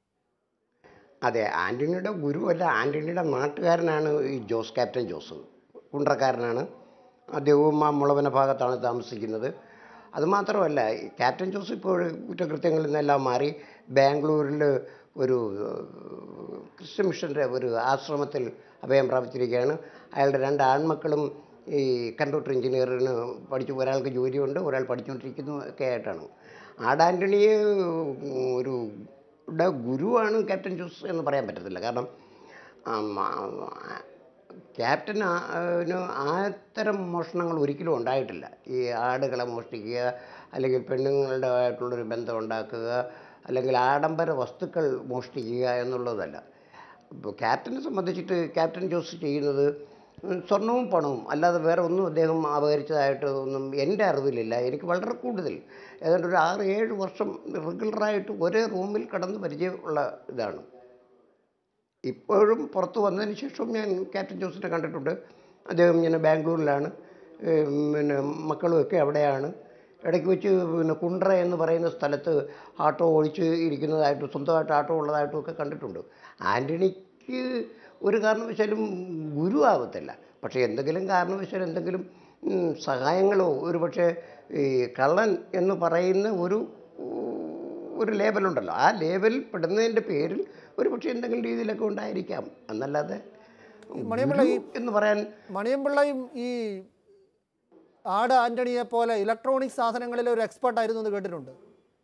അതെ ആൻ്റണിയുടെ ഗുരുവല്ല ആൻ്റണിയുടെ നാട്ടുകാരനാണ് ഈ ജോസ് ക്യാപ്റ്റൻ ജോസ് കുണ്ട്രക്കാരനാണ് അദ്ദേഹവും ആ മുളവന ഭാഗത്താണ് താമസിക്കുന്നത് അതുമാത്രമല്ല ഈ ക്യാപ്റ്റൻ ജോസ് ഇപ്പോൾ കുറ്റകൃത്യങ്ങളിൽ നിന്നെല്ലാം മാറി ബാംഗ്ലൂരിൽ ഒരു ഏഹ്, ക്രിസ്ത്യൻ മിഷൻ്റെ ഒരു ആശ്രമത്തിൽ അഭയം പ്രാപിച്ചിരിക്കുകയാണ് അയാളുടെ രണ്ട് ആൺമക്കളും ഈ കമ്പ്യൂട്ടർ എഞ്ചിനീയറിന് പഠിച്ചു ഒരാൾക്ക് ജോലിയുണ്ട് ഒരാൾ പഠിച്ചുകൊണ്ടിരിക്കുന്നു ഒക്കെ ആയിട്ടാണ് ആടാൻ്റണിയെ ഒരു ടെ ഗുരുവാണ് ക്യാപ്റ്റൻ ജോസ് എന്ന് പറയാൻ പറ്റത്തില്ല കാരണം ആം, ആ, ക്യാപ്റ്റൻ ആ- ന് അത്തരം മോഷണങ്ങൾ ഒരിക്കലും ഉണ്ടായിട്ടില്ല ഈ ആടുകളെ മോഷ്ടിക്കുക അല്ലെങ്കിൽ പെണ്ണുങ്ങളുടെ ആയിട്ടുള്ളൊരു ബന്ധം ഉണ്ടാക്കുക അല്ലെങ്കിൽ ആഡംബര വസ്തുക്കൾ മോഷ്ടിക്കുക എന്നുള്ളതല്ല ഇപ്പോൾ ക്യാപ്റ്റനെ സംബന്ധിച്ചിട്ട് ക്യാപ്റ്റൻ ജോസ് ചെയ്യുന്നത് ഉം, സ്വർണവും പണവും അല്ലാതെ വേറെ ഒന്നും അദ്ദേഹം അപഹരിച്ചതായിട്ട് ഒന്നും എൻ്റെ അറിവിലില്ല എനിക്ക് വളരെ കൂടുതൽ ഏതാണ്ട് ഒരു ആറ് ഏഴ് വർഷം റെഗുലറായിട്ട് ഒരേ റൂമിൽ കിടന്ന് പരിചയമുള്ള ഇതാണ് ഇപ്പോഴും പുറത്ത് വന്നതിന് ശേഷം ഞാൻ ക്യാപ്റ്റൻ ജോസിനെ കണ്ടിട്ടുണ്ട് അദ്ദേഹം ഇങ്ങനെ ബാംഗ്ലൂരിലാണ് ഏം, പിന്നെ മക്കളുമൊക്കെ അവിടെയാണ് ഇടയ്ക്ക് വെച്ച് പിന്നെ കുണ്ട്ര എന്ന് പറയുന്ന സ്ഥലത്ത് ആട്ടോ ഒഴിച്ച് ഇരിക്കുന്നതായിട്ടും സ്വന്തമായിട്ട് ആട്ടോ ഉള്ളതായിട്ടും ഒക്കെ കണ്ടിട്ടുണ്ട് ആൻ്റണിക്ക് ഒരു കാരണവശാലും ഗുരു ആവത്തില്ല പക്ഷേ എന്തെങ്കിലും കാരണവശാലും എന്തെങ്കിലും ഉം, സഹായങ്ങളോ ഒരു പക്ഷേ ഈ കള്ളൻ എന്ന് പറയുന്ന ഒരു ഒരു ലേബലുണ്ടല്ലോ ആ ലേബലിൽ പെടുന്നതിൻ്റെ പേരിൽ ഒരു പക്ഷേ എന്തെങ്കിലും രീതിയിലൊക്കെ ഉണ്ടായിരിക്കാം എന്നല്ലാതെ മണിയമ്പിള്ള ഈ- ഗുരു എന്ന് പറയാൻ മണിയമ്പിള്ളയും ഈ ആട് ആന്റണിയെ പോലെ ഇലക്ട്രോണിക് സാധനങ്ങളിൽ ഒരു എക്സ്പേർട്ട് ആയിരുന്നു എന്ന് കേട്ടിട്ടുണ്ട്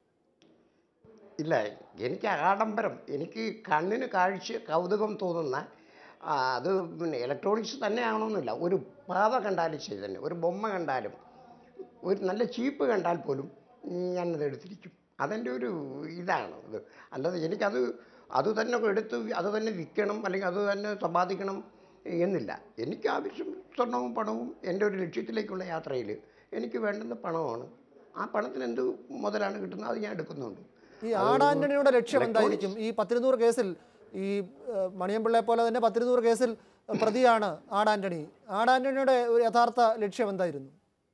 ഇല്ല എനിക്ക് ആഡംബരം എനിക്ക് കണ്ണിന് കാഴ്ച കൗതുകം തോന്നുന്ന ആ, അത് പിന്നെ ഇലക്ട്രോണിക്സ് തന്നെ ആവണമെന്നില്ല ഒരു പാവ കണ്ടാലും ശരി തന്നെ ഒരു ബൊമ്മ കണ്ടാലും ഒരു നല്ല ചീപ്പ് കണ്ടാൽ പോലും ഞാനത് എടുത്തിരിക്കും അതെൻ്റെ ഒരു ഇതാണ് ഇത് അല്ലാതെ എനിക്കത് അത് തന്നെ എടുത്ത് അത് തന്നെ വിൽക്കണം അല്ലെങ്കിൽ അത് തന്നെ സമ്പാദിക്കണം എന്നില്ല എനിക്ക് ആവശ്യം സ്വർണവും പണവും എൻ്റെ ഒരു ലക്ഷ്യത്തിലേക്കുള്ള യാത്രയിൽ എനിക്ക് വേണ്ടുന്ന പണമാണ് ആ പണത്തിന് എന്ത് മുതലാണ് കിട്ടുന്നത് അത് ഞാൻ എടുക്കുന്നുണ്ട് ഈ ആടാന്റണിയുടെ ലക്ഷ്യം എന്തായിരിക്കും ഈ പത്തിരുന്നൂറ് കേസിൽ ഈ ഏഹ്, മണിയമ്പിള്ളയെ പോലെ തന്നെ പത്തിരുന്നൂറ് കേസിൽ പ്രതിയാണ് ആടാന്റണി ആടാന്റണിയുടെ ഒരു യഥാർത്ഥ ലക്ഷ്യം എന്തായിരുന്നു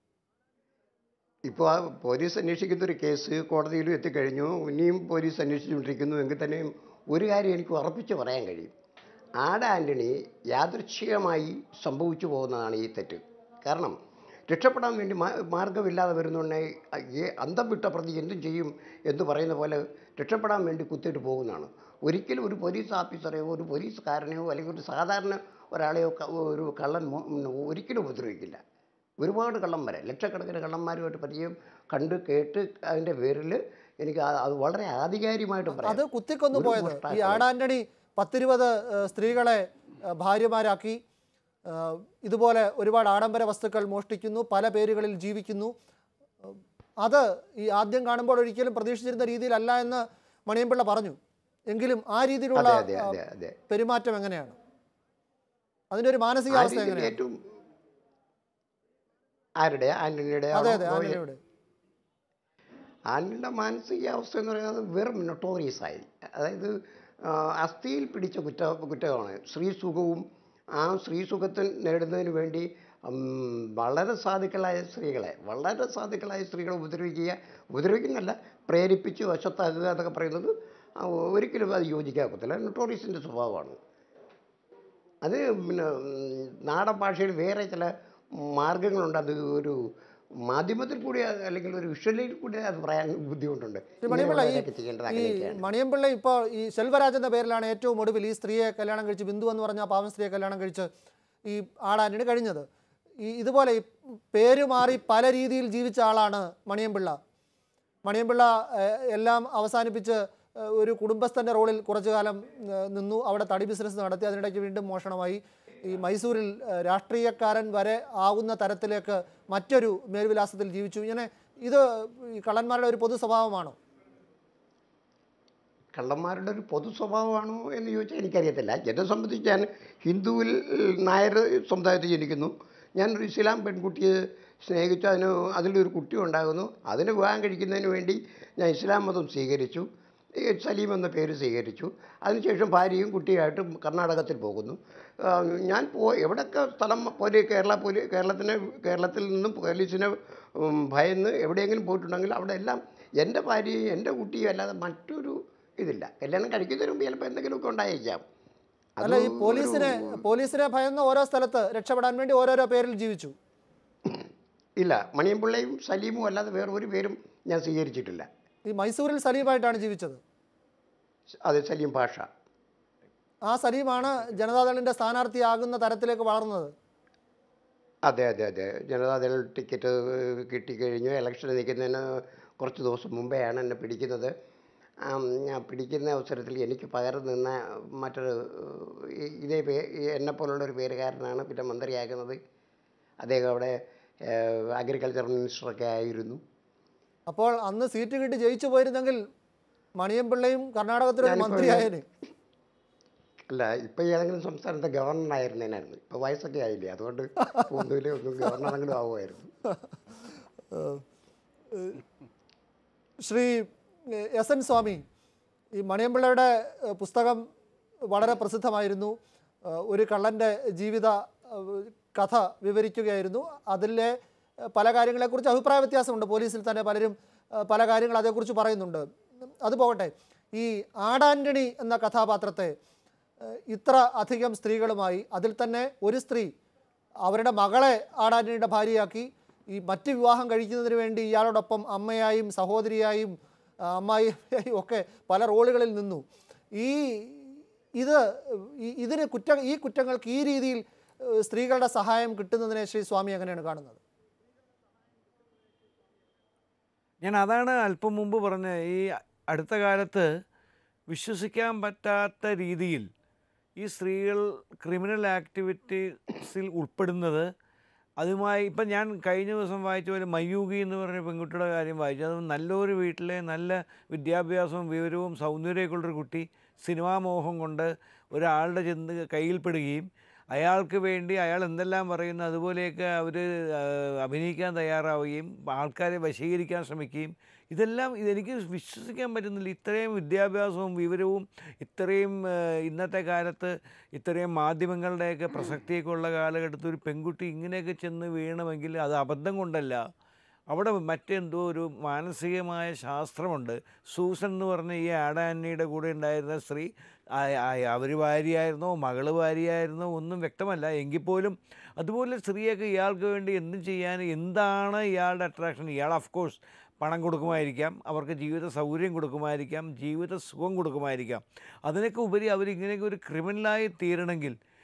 ഇപ്പോൾ ആ പോലീസ് അന്വേഷിക്കുന്ന ഒരു കേസ് കോടതിയിലും എത്തിക്കഴിഞ്ഞു ഇനിയും പോലീസ് അന്വേഷിച്ചുകൊണ്ടിരിക്കുന്നു എങ്കിൽ തന്നെയും ഒരു കാര്യം എനിക്ക് ഉറപ്പിച്ച് പറയാൻ കഴിയും ആട ആൻ്റണി യാദൃച്ഛികമായി സംഭവിച്ചു പോകുന്നതാണ് ഈ തെറ്റ് കാരണം രക്ഷപ്പെടാൻ വേണ്ടി മാ- മാർഗമില്ലാതെ വരുന്നുണ്ടെങ്കിൽ അന്തം വിട്ട പ്രതി എന്തും ചെയ്യും എന്ന് പറയുന്ന പോലെ രക്ഷപ്പെടാൻ വേണ്ടി കുത്തിയിട്ട് പോകുന്നതാണ് ഒരിക്കലും ഒരു പോലീസ് ഓഫീസറെയോ ഒരു പോലീസുകാരനെയോ അല്ലെങ്കിൽ ഒരു സാധാരണ ഒരാളെയോ ക- ഒരു കള്ളൻ മോ- ഒരിക്കലും ഉപദ്രവിക്കില്ല ഒരുപാട് കള്ളന്മാരെ ലക്ഷക്കണക്കിന് കള്ളന്മാരുമായിട്ട് പരിചയം കണ്ട് കേട്ട് അതിൻ്റെ പേരിൽ എനിക്ക് ആ- അത് വളരെ ആധികാരികമായിട്ട് അത് പറയാം കുത്തിക്കൊന്നു ഒരു പോയത് ഈ മോഷ്ടാക്കളെ. ആടാന്റണി പത്തിരുപത് ഏഹ്, സ്ത്രീകളെ ഏഹ്, ഭാര്യമാരാക്കി ഏഹ്, ഇതുപോലെ ഒരുപാട് ആഡംബര വസ്തുക്കൾ മോഷ്ടിക്കുന്നു പല പേരുകളിൽ ജീവിക്കുന്നു ഉം, അത് ഈ ആദ്യം കാണുമ്പോൾ ഒരിക്കലും പ്രതീക്ഷിച്ചിരുന്ന രീതിയിലല്ല എന്ന് മണിയമ്പിള്ള പറഞ്ഞു എങ്കിലും ആ രീതിയിലുള്ള അതെ അതെ ആ, അതെ അതെ പെരുമാറ്റം എങ്ങനെയാണ് അതിന്റെ ഒരു മാനസികാവസ്ഥ ആ രീതിയിൽ എങ്ങനെയാണ് ഏറ്റവും ആരുടെ ആന്റണിയുടെ അതെ ആണോ? അതെ റോയ്- ആന്റണിയുടെ ആന്റണിയുടെ മാനസികാവസ്ഥ എന്ന് പറയുന്നത് വെറും നൊട്ടോറിയസ് ആയി അതായത് ആ, അസ്ഥിയിൽ പിടിച്ച കുറ്റ കുറ്റമാണ് സ്ത്രീസുഖവും ആ സ്ത്രീസുഖത്തിൽ നേടുന്നതിന് വേണ്ടി ഉം, വളരെ സാധുക്കളായ സ്ത്രീകളെ വളരെ സാധുക്കളായ സ്ത്രീകളെ ഉപദ്രവിക്കുക ഉപദ്രവിക്കുന്നല്ല പ്രേരിപ്പിച്ച് വശത്താക്കുക എന്നൊക്കെ പറയുന്നത് ആ, ഒരിക്കലും അത് യോജിക്കാക്കത്തില്ല നൊട്ടോറിയസിൻ്റെ സ്വഭാവമാണ് അത് പിന്നെ ഉം, നാടൻ ഭാഷയിൽ വേറെ ചില മാർഗങ്ങളുണ്ട് അത് ഒരു മാധ്യമത്തിൽ കൂടി അല്ലെങ്കിൽ ഒരു വിഷ്വലിൽ കൂടി അത് പറയാൻ ബുദ്ധിമുട്ടുണ്ട് ശ്രീ മണിയമ്പിള്ള ഈ ഇങ്ങനെയുള്ളതൊക്കെ ചെയ്യേണ്ടത് ഈ അങ്ങനെയൊക്കെയാണ് മണിയമ്പിള്ള ഇപ്പോൾ ഈ സെൽവരാജ് എന്ന പേരിലാണ് ഏറ്റവും ഒടുവിൽ ഈ സ്ത്രീയെ കല്യാണം കഴിച്ച് ബിന്ദു എന്ന് പറഞ്ഞ ആ പാവം സ്ത്രീയെ കല്യാണം കഴിച്ച് ഈ ആടാനിന് കഴിഞ്ഞത് ഈ ഇതുപോലെ ഈ പേര് മാറി പല രീതിയിൽ ജീവിച്ച ആളാണ് മണിയമ്പിള്ള മണിയമ്പിള്ള ഏഹ്, എല്ലാം അവസാനിപ്പിച്ച് ഏഹ്, ഒരു കുടുംബസ്ഥൻ്റെ റോളിൽ കുറച്ചു കാലം ഏഹ്, നിന്നു അവിടെ തടി ബിസിനസ് നടത്തി അതിനിടയ്ക്ക് വീണ്ടും മോഷണമായി ഈ മൈസൂരിൽ ഏഹ്, രാഷ്ട്രീയക്കാരൻ വരെ ആകുന്ന തരത്തിലേക്ക് മറ്റൊരു മേൽവിലാസത്തിൽ ജീവിച്ചു ഇങ്ങനെ ഇത് ഈ കള്ളന്മാരുടെ ഒരു പൊതു സ്വഭാവമാണോ കള്ളന്മാരുടെ ഒരു പൊതു സ്വഭാവമാണോ എന്ന് ചോദിച്ചാൽ എനിക്കറിയത്തില്ല എന്നെ സംബന്ധിച്ച് ഞാൻ ഹിന്ദുവിൽ നായർ സമുദായത്തിൽ ജനിക്കുന്നു ഞാനൊരു ഇസ്ലാം പെൺകുട്ടിയെ സ്നേഹിച്ചു അതിന് അതിലൊരു കുട്ടി ഉണ്ടാകുന്നു അതിന് വിവാഹം കഴിക്കുന്നതിന് വേണ്ടി ഞാൻ ഇസ്ലാം മതം സ്വീകരിച്ചു ഈ സലീം എന്ന പേര് സ്വീകരിച്ചു അതിനുശേഷം ഭാര്യയും കുട്ടിയായിട്ടും കർണാടകത്തിൽ പോകുന്നു ആ, ഞാൻ പോ എവിടെയൊക്കെ സ്ഥലം പോലെ കേരള പോലീ കേരളത്തിന് കേരളത്തിൽ നിന്നും പോലീസിനെ ഉം, ഭയന്ന് എവിടെയെങ്കിലും പോയിട്ടുണ്ടെങ്കിൽ അവിടെ എല്ലാം എൻ്റെ ഭാര്യയും എൻ്റെ കുട്ടിയും അല്ലാതെ മറ്റൊരു ഇതില്ല കല്യാണം കഴിക്കുന്നതിന് മുമ്പ് ചിലപ്പോൾ എന്തെങ്കിലുമൊക്കെ ഉണ്ടായേക്കാം അത് അല്ല ഈ ഒരു- പോലീസിനെ പോലീസിനെ ഭയന്ന് ഓരോ സ്ഥലത്ത് രക്ഷപ്പെടാൻ വേണ്ടി ഓരോരോ പേരിൽ ജീവിച്ചു ഇല്ല മണിയമ്പിള്ളയും സലീമും അല്ലാതെ വേറെ ഒരു പേരും ഞാൻ സ്വീകരിച്ചിട്ടില്ല ഈ മൈസൂരിൽ സലീമായിട്ടാണ് ജീവിച്ചത് അത് സലീം ഭാഷ ആ സലീമാണ് ജനതാദളിന്റെ സ്ഥാനാർത്ഥിയാകുന്ന തരത്തിലേക്ക് വളർന്നത് അതെ അതെ അതെ ജനതാദൾ ടിക്കറ്റ് കിട്ടിക്കഴിഞ്ഞു ഇലക്ഷന് നിൽക്കുന്നതിന് കുറച്ച് ദിവസം മുമ്പെയാണ് എന്നെ പിടിക്കുന്നത് ആം, ഞാൻ പിടിക്കുന്ന അവസരത്തിൽ എനിക്ക് പകരം നിന്ന മറ്റൊരു ഈ- ഇതേ പേ എന്നെപ്പോലുള്ള ഒരു പേരുകാരനാണ് പിന്നെ മന്ത്രിയാക്കുന്നത് അദ്ദേഹം അവിടെ അഗ്രികൾച്ചർ മിനിസ്റ്ററൊക്കെ ആയിരുന്നു അപ്പോൾ അന്ന് സീറ്റ് കിട്ടി ജയിച്ചു പോയിരുന്നെങ്കിൽ മണിയമ്പിള്ളയും കർണാടകത്തിലൊരു ഞാനിപ്പോ മന്ത്രിയായേനെ അല്ല ഇപ്പം ഏതെങ്കിലും സംസ്ഥാനത്തെ ഗവർണറായിരുന്നേനായിരുന്നു ഇപ്പോൾ വയസ്സൊക്കെ ആയില്ലേ അതുകൊണ്ട് ഒന്നുമില്ല ഒന്നും ഗവർണറെങ്കിലും ആവുമായിരുന്നു ഏഹ്, ഏഹ്, ശ്രീ ഏഹ്, എസ് എൻ സ്വാമി ഈ മണിയമ്പിള്ളയുടെ ഏഹ്, പുസ്തകം വളരെ പ്രസിദ്ധമായിരുന്നു ഏഹ്, ഒരു കള്ളൻ്റെ ജീവിത ഏഹ്, കഥ വിവരിക്കുകയായിരുന്നു അതിലെ ഏഹ്, പല കാര്യങ്ങളെക്കുറിച്ച് അഭിപ്രായ വ്യത്യാസമുണ്ട് പോലീസിൽ തന്നെ പലരും ഏഹ്, പല കാര്യങ്ങൾ അതേക്കുറിച്ച് പറയുന്നുണ്ട് അത് പോകട്ടെ ഈ ആടാൻ്റണി എന്ന കഥാപാത്രത്തെ ഏഹ്, ഇത്ര അധികം സ്ത്രീകളുമായി അതിൽ തന്നെ ഒരു സ്ത്രീ അവരുടെ മകളെ ആടാന്റണിയുടെ ഭാര്യയാക്കി ഈ മറ്റ് വിവാഹം കഴിക്കുന്നതിന് വേണ്ടി ഇയാളോടൊപ്പം അമ്മയായും സഹോദരിയായും ആ, അമ്മായിയായും ഒക്കെ പല റോളുകളിൽ നിന്നു ഈ ഇത് ഈ- ഇതിന് കുറ്റ ഈ കുറ്റങ്ങൾക്ക് ഈ രീതിയിൽ ഏഹ്, സ്ത്രീകളുടെ സഹായം കിട്ടുന്നതിനെ ശ്രീ സ്വാമി എങ്ങനെയാണ് കാണുന്നത് ഞാൻ അതാണ് അല്പം മുമ്പ് പറഞ്ഞ ഈ അടുത്ത കാലത്ത് വിശ്വസിക്കാൻ പറ്റാത്ത രീതിയിൽ ഈ സ്ത്രീകൾ ക്രിമിനൽ ആക്ടിവിറ്റീസിൽ ഉൾപ്പെടുന്നത് അതുമായി ഇപ്പം ഞാൻ കഴിഞ്ഞ ദിവസം വായിച്ച പോലെ മയൂകി എന്ന് പറഞ്ഞ പെൺകുട്ടിയുടെ കാര്യം വായിച്ചു അത് നല്ലൊരു വീട്ടിലെ നല്ല വിദ്യാഭ്യാസവും വിവരവും സൗന്ദര്യമൊക്കെ ഉള്ളൊരു കുട്ടി സിനിമാ മോഹം കൊണ്ട് ഒരാളുടെ ചെന്ന് കയ്യിൽപ്പെടുകയും അയാൾക്ക് വേണ്ടി അയാൾ എന്തെല്ലാം പറയുന്നു അതുപോലെയൊക്കെ അവർ അഭിനയിക്കാൻ തയ്യാറാവുകയും ആൾക്കാരെ വശീകരിക്കാൻ ശ്രമിക്കുകയും ഇതെല്ലാം ഇതെനിക്ക് വിശ്വസിക്കാൻ പറ്റുന്നില്ല ഇത്രയും വിദ്യാഭ്യാസവും വിവരവും ഇത്രയും ആ, ഇന്നത്തെ കാലത്ത് ഇത്രയും മാധ്യമങ്ങളുടെയൊക്കെ പ്രസക്തിയൊക്കെ ഉള്ള കാലഘട്ടത്തിൽ ഒരു പെൺകുട്ടി ഇങ്ങനെയൊക്കെ ചെന്ന് വീണമെങ്കിൽ അത് അബദ്ധം കൊണ്ടല്ല അവിടെ മറ്റെന്തോ ഒരു മാനസികമായ ശാസ്ത്രമുണ്ട് സൂസൻ എന്ന് പറഞ്ഞ ഈ ആഡാനിയുടെ കൂടെ ഉണ്ടായിരുന്ന സ്ത്രീ അവർ ഭാര്യയായിരുന്നോ മകള് ഭാര്യയായിരുന്നോ ഒന്നും വ്യക്തമല്ല എങ്കിൽ പോലും അതുപോലെ സ്ത്രീയൊക്കെ ഇയാൾക്ക് വേണ്ടി എന്തും ചെയ്യാൻ എന്താണ് ഇയാളുടെ അട്രാക്ഷൻ ഇയാൾ ഓഫ് കോഴ്സ് പണം കൊടുക്കുമായിരിക്കാം അവർക്ക് ജീവിത സൗകര്യം കൊടുക്കുമായിരിക്കാം ജീവിത സുഖം കൊടുക്കുമായിരിക്കാം അതിനൊക്കെ ഉപരി അവരിങ്ങനെയൊക്കെ ഒരു ക്രിമിനലായി തീരണമെങ്കിൽ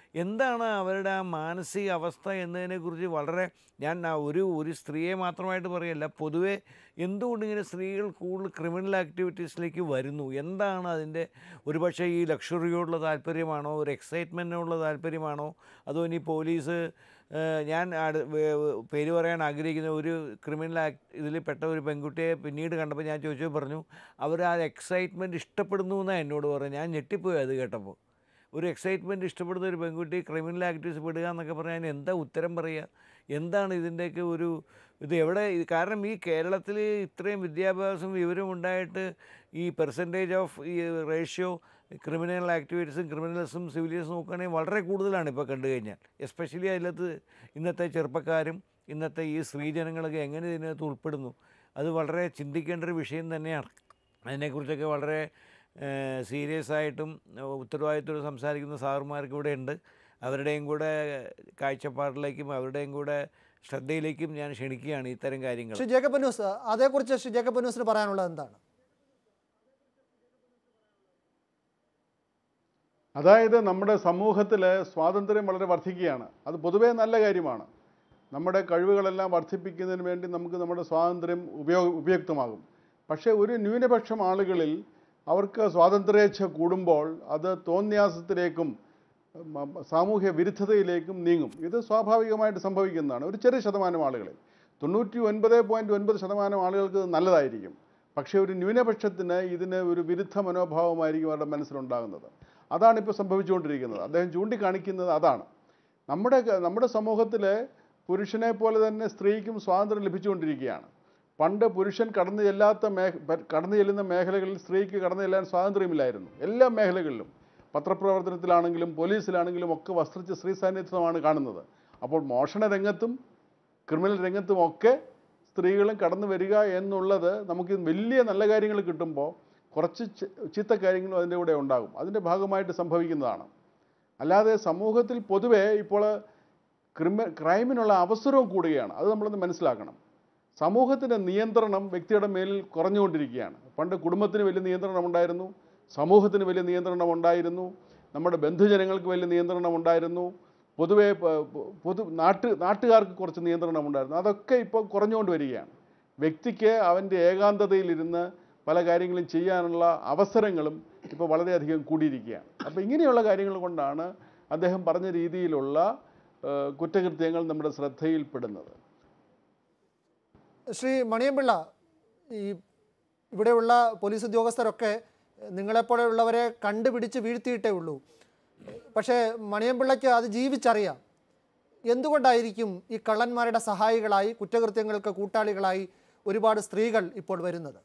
എന്താണ് അവരുടെ ആ മാനസിക അവസ്ഥ എന്നതിനെക്കുറിച്ച് വളരെ ഞാൻ ആ ഒരു ഒരു സ്ത്രീയെ മാത്രമായിട്ട് പറയല്ല പൊതുവേ എന്തുകൊണ്ട് ഇങ്ങനെ സ്ത്രീകൾ കൂടുതൽ ക്രിമിനൽ ആക്ടിവിറ്റീസിലേക്ക് വരുന്നു എന്താണ് അതിൻ്റെ ഒരുപക്ഷെ ഈ ലക്ഷറിയോടുള്ള താല്പര്യമാണോ ഒരു എക്സൈറ്റ്മെൻറ്റിനുള്ള താല്പര്യമാണോ അതോ ഇനി പോലീസ് ഏഹ്, ഞാൻ അടു- വേ- വേ- പേര് പറയാൻ ആഗ്രഹിക്കുന്ന ഒരു ക്രിമിനൽ ആക്ട് ഇതിൽ പെട്ട ഒരു പെൺകുട്ടിയെ പിന്നീട് കണ്ടപ്പോൾ ഞാൻ ചോദിച്ചു പറഞ്ഞു അവർ ആ എക്സൈറ്റ്മെൻറ്റ് ഇഷ്ടപ്പെടുന്നു എന്നാണ് എന്നോട് പറഞ്ഞു ഞാൻ ഞെട്ടിപ്പോയി അത് കേട്ടപ്പോൾ ഒരു എക്സൈറ്റ്മെൻറ്റ് ഇഷ്ടപ്പെടുന്ന ഒരു പെൺകുട്ടി ക്രിമിനൽ ആക്ടിവിറ്റീസ് പെടുക എന്നൊക്കെ പറഞ്ഞാൽ അതിന് എന്താ ഉത്തരം പറയുക എന്താണ് ഇതിൻ്റെയൊക്കെ ഒരു ഇത് എവിടെ ഇത് കാരണം ഈ കേരളത്തിൽ ഇത്രയും വിദ്യാഭ്യാസവും വിവരവും ഉണ്ടായിട്ട് ഈ പെർസെൻറ്റേജ് ഓഫ് ഈ റേഷ്യോ ക്രിമിനൽ ആക്ടിവിറ്റീസും ക്രിമിനൽസും സിവിലിയൻസും നോക്കുകയാണെങ്കിൽ വളരെ കൂടുതലാണ് ഇപ്പോൾ കണ്ടു കഴിഞ്ഞാൽ എസ്പെഷ്യലി അതിനകത്ത് ഇന്നത്തെ ചെറുപ്പക്കാരും ഇന്നത്തെ ഈ സ്ത്രീജനങ്ങളൊക്കെ എങ്ങനെ ഇതിനകത്ത് ഉൾപ്പെടുന്നു അത് വളരെ ചിന്തിക്കേണ്ട ഒരു വിഷയം തന്നെയാണ് അതിനെക്കുറിച്ചൊക്കെ വളരെ സീരിയസ് ആയിട്ടും ഏഹ്, ഉത്തരവാദിത്തോടെ സംസാരിക്കുന്ന സാറുമാർക്ക് ഇവിടെ ഉണ്ട് അവരുടെയും കൂടെ കാഴ്ചപ്പാടിലേക്കും അവരുടെയും കൂടെ ശ്രദ്ധയിലേക്കും ഞാൻ ക്ഷണിക്കുകയാണ് ഇത്തരം കാര്യങ്ങൾ ശ്രീ ജേക്കബ് ന്യൂസ് അതേക്കുറിച്ച് ശ്രീ ജേക്കബ് ന്യൂസിന് പറയാനുള്ളത് എന്താണ് അതായത് നമ്മുടെ സമൂഹത്തിൽ സ്വാതന്ത്ര്യം വളരെ വർദ്ധിക്കുകയാണ് അത് പൊതുവേ നല്ല കാര്യമാണ് നമ്മുടെ കഴിവുകളെല്ലാം വർദ്ധിപ്പിക്കുന്നതിന് വേണ്ടി നമുക്ക് നമ്മുടെ സ്വാതന്ത്ര്യം ഉപയോഗ ഉപയുക്തമാകും പക്ഷേ ഒരു ന്യൂനപക്ഷം ആളുകളിൽ അവർക്ക് സ്വാതന്ത്ര്യേച്ഛ കൂടുമ്പോൾ അത് തോന്യാസത്തിലേക്കും മ- മ- സാമൂഹ്യ വിരുദ്ധതയിലേക്കും നീങ്ങും ഇത് സ്വാഭാവികമായിട്ട് സംഭവിക്കുന്നതാണ് ഒരു ചെറിയ ശതമാനം ആളുകളിൽ തൊണ്ണൂറ്റി ഒൻപത് പോയിൻറ്റ് ഒൻപത് ശതമാനം ആളുകൾക്ക് ഇത് നല്ലതായിരിക്കും പക്ഷേ ഒരു ന്യൂനപക്ഷത്തിന് ഇതിന് ഒരു വിരുദ്ധ മനോഭാവമായിരിക്കും അവരുടെ മനസ്സിലുണ്ടാകുന്നത് അതാണ് ഇപ്പോൾ സംഭവിച്ചുകൊണ്ടിരിക്കുന്നത് അദ്ദേഹം ചൂണ്ടിക്കാണിക്കുന്നത് അതാണ് നമ്മുടെ നമ്മുടെ സമൂഹത്തിൽ പുരുഷനെ പോലെ തന്നെ സ്ത്രീക്കും സ്വാതന്ത്ര്യം ലഭിച്ചുകൊണ്ടിരിക്കുകയാണ് പണ്ട് പുരുഷൻ കടന്നു ചെല്ലാത്ത മേഖ പ- കടന്നു ചെല്ലുന്ന മേഖലകളിൽ സ്ത്രീക്ക് കടന്നു ചെല്ലാൻ സ്വാതന്ത്ര്യമില്ലായിരുന്നു എല്ലാ മേഖലകളിലും പത്രപ്രവർത്തനത്തിലാണെങ്കിലും പോലീസിലാണെങ്കിലും ഒക്കെ വസ്ത്രിച്ച സ്ത്രീ സാന്നിധ്യമാണ് കാണുന്നത് അപ്പോൾ മോഷണ രംഗത്തും ക്രിമിനൽ രംഗത്തും ഒക്കെ സ്ത്രീകളും കടന്നു വരിക എന്നുള്ളത് നമുക്ക് വലിയ നല്ല കാര്യങ്ങൾ കിട്ടുമ്പോൾ കുറച്ച് ചി- ചീത്ത കാര്യങ്ങളും അതിൻ്റെ കൂടെ ഉണ്ടാകും അതിൻ്റെ ഭാഗമായിട്ട് സംഭവിക്കുന്നതാണ് അല്ലാതെ സമൂഹത്തിൽ പൊതുവേ ഇപ്പോൾ ക്രിമി ക്രൈമിനുള്ള അവസരവും കൂടുകയാണ് അത് നമ്മളൊന്ന് മനസ്സിലാക്കണം സമൂഹത്തിൻ്റെ നിയന്ത്രണം വ്യക്തിയുടെ മേലിൽ കുറഞ്ഞുകൊണ്ടിരിക്കുകയാണ് പണ്ട് കുടുംബത്തിന് വലിയ നിയന്ത്രണം ഉണ്ടായിരുന്നു സമൂഹത്തിന് വലിയ നിയന്ത്രണം ഉണ്ടായിരുന്നു നമ്മുടെ ബന്ധുജനങ്ങൾക്ക് വലിയ നിയന്ത്രണം ഉണ്ടായിരുന്നു പൊതുവെ പ- പ- പൊതു നാട്ട് നാട്ടുകാർക്ക് കുറച്ച് നിയന്ത്രണം ഉണ്ടായിരുന്നു അതൊക്കെ ഇപ്പോൾ കുറഞ്ഞുകൊണ്ട് വരികയാണ് വ്യക്തിക്ക് അവൻ്റെ ഏകാന്തതയിലിരുന്ന് പല കാര്യങ്ങളും ചെയ്യാനുള്ള അവസരങ്ങളും ഇപ്പോൾ വളരെയധികം കൂടിയിരിക്കുകയാണ് അപ്പോൾ ഇങ്ങനെയുള്ള കാര്യങ്ങൾ കൊണ്ടാണ് അദ്ദേഹം പറഞ്ഞ രീതിയിലുള്ള ഏഹ്, കുറ്റകൃത്യങ്ങൾ നമ്മുടെ ശ്രദ്ധയിൽപ്പെടുന്നത് ശ്രീ മണിയമ്പിള്ള ഈ ഇവിടെയുള്ള പോലീസ് ഉദ്യോഗസ്ഥരൊക്കെ നിങ്ങളെപ്പോലെയുള്ളവരെ കണ്ടുപിടിച്ച് വീഴ്ത്തിയിട്ടേ ഉള്ളൂ പക്ഷേ മണിയമ്പിള്ളയ്ക്ക് അത് ജീവിച്ചറിയാം എന്തുകൊണ്ടായിരിക്കും ഈ കള്ളന്മാരുടെ സഹായികളായി കുറ്റകൃത്യങ്ങൾക്ക് കൂട്ടാളികളായി ഒരുപാട് സ്ത്രീകൾ ഇപ്പോൾ വരുന്നത്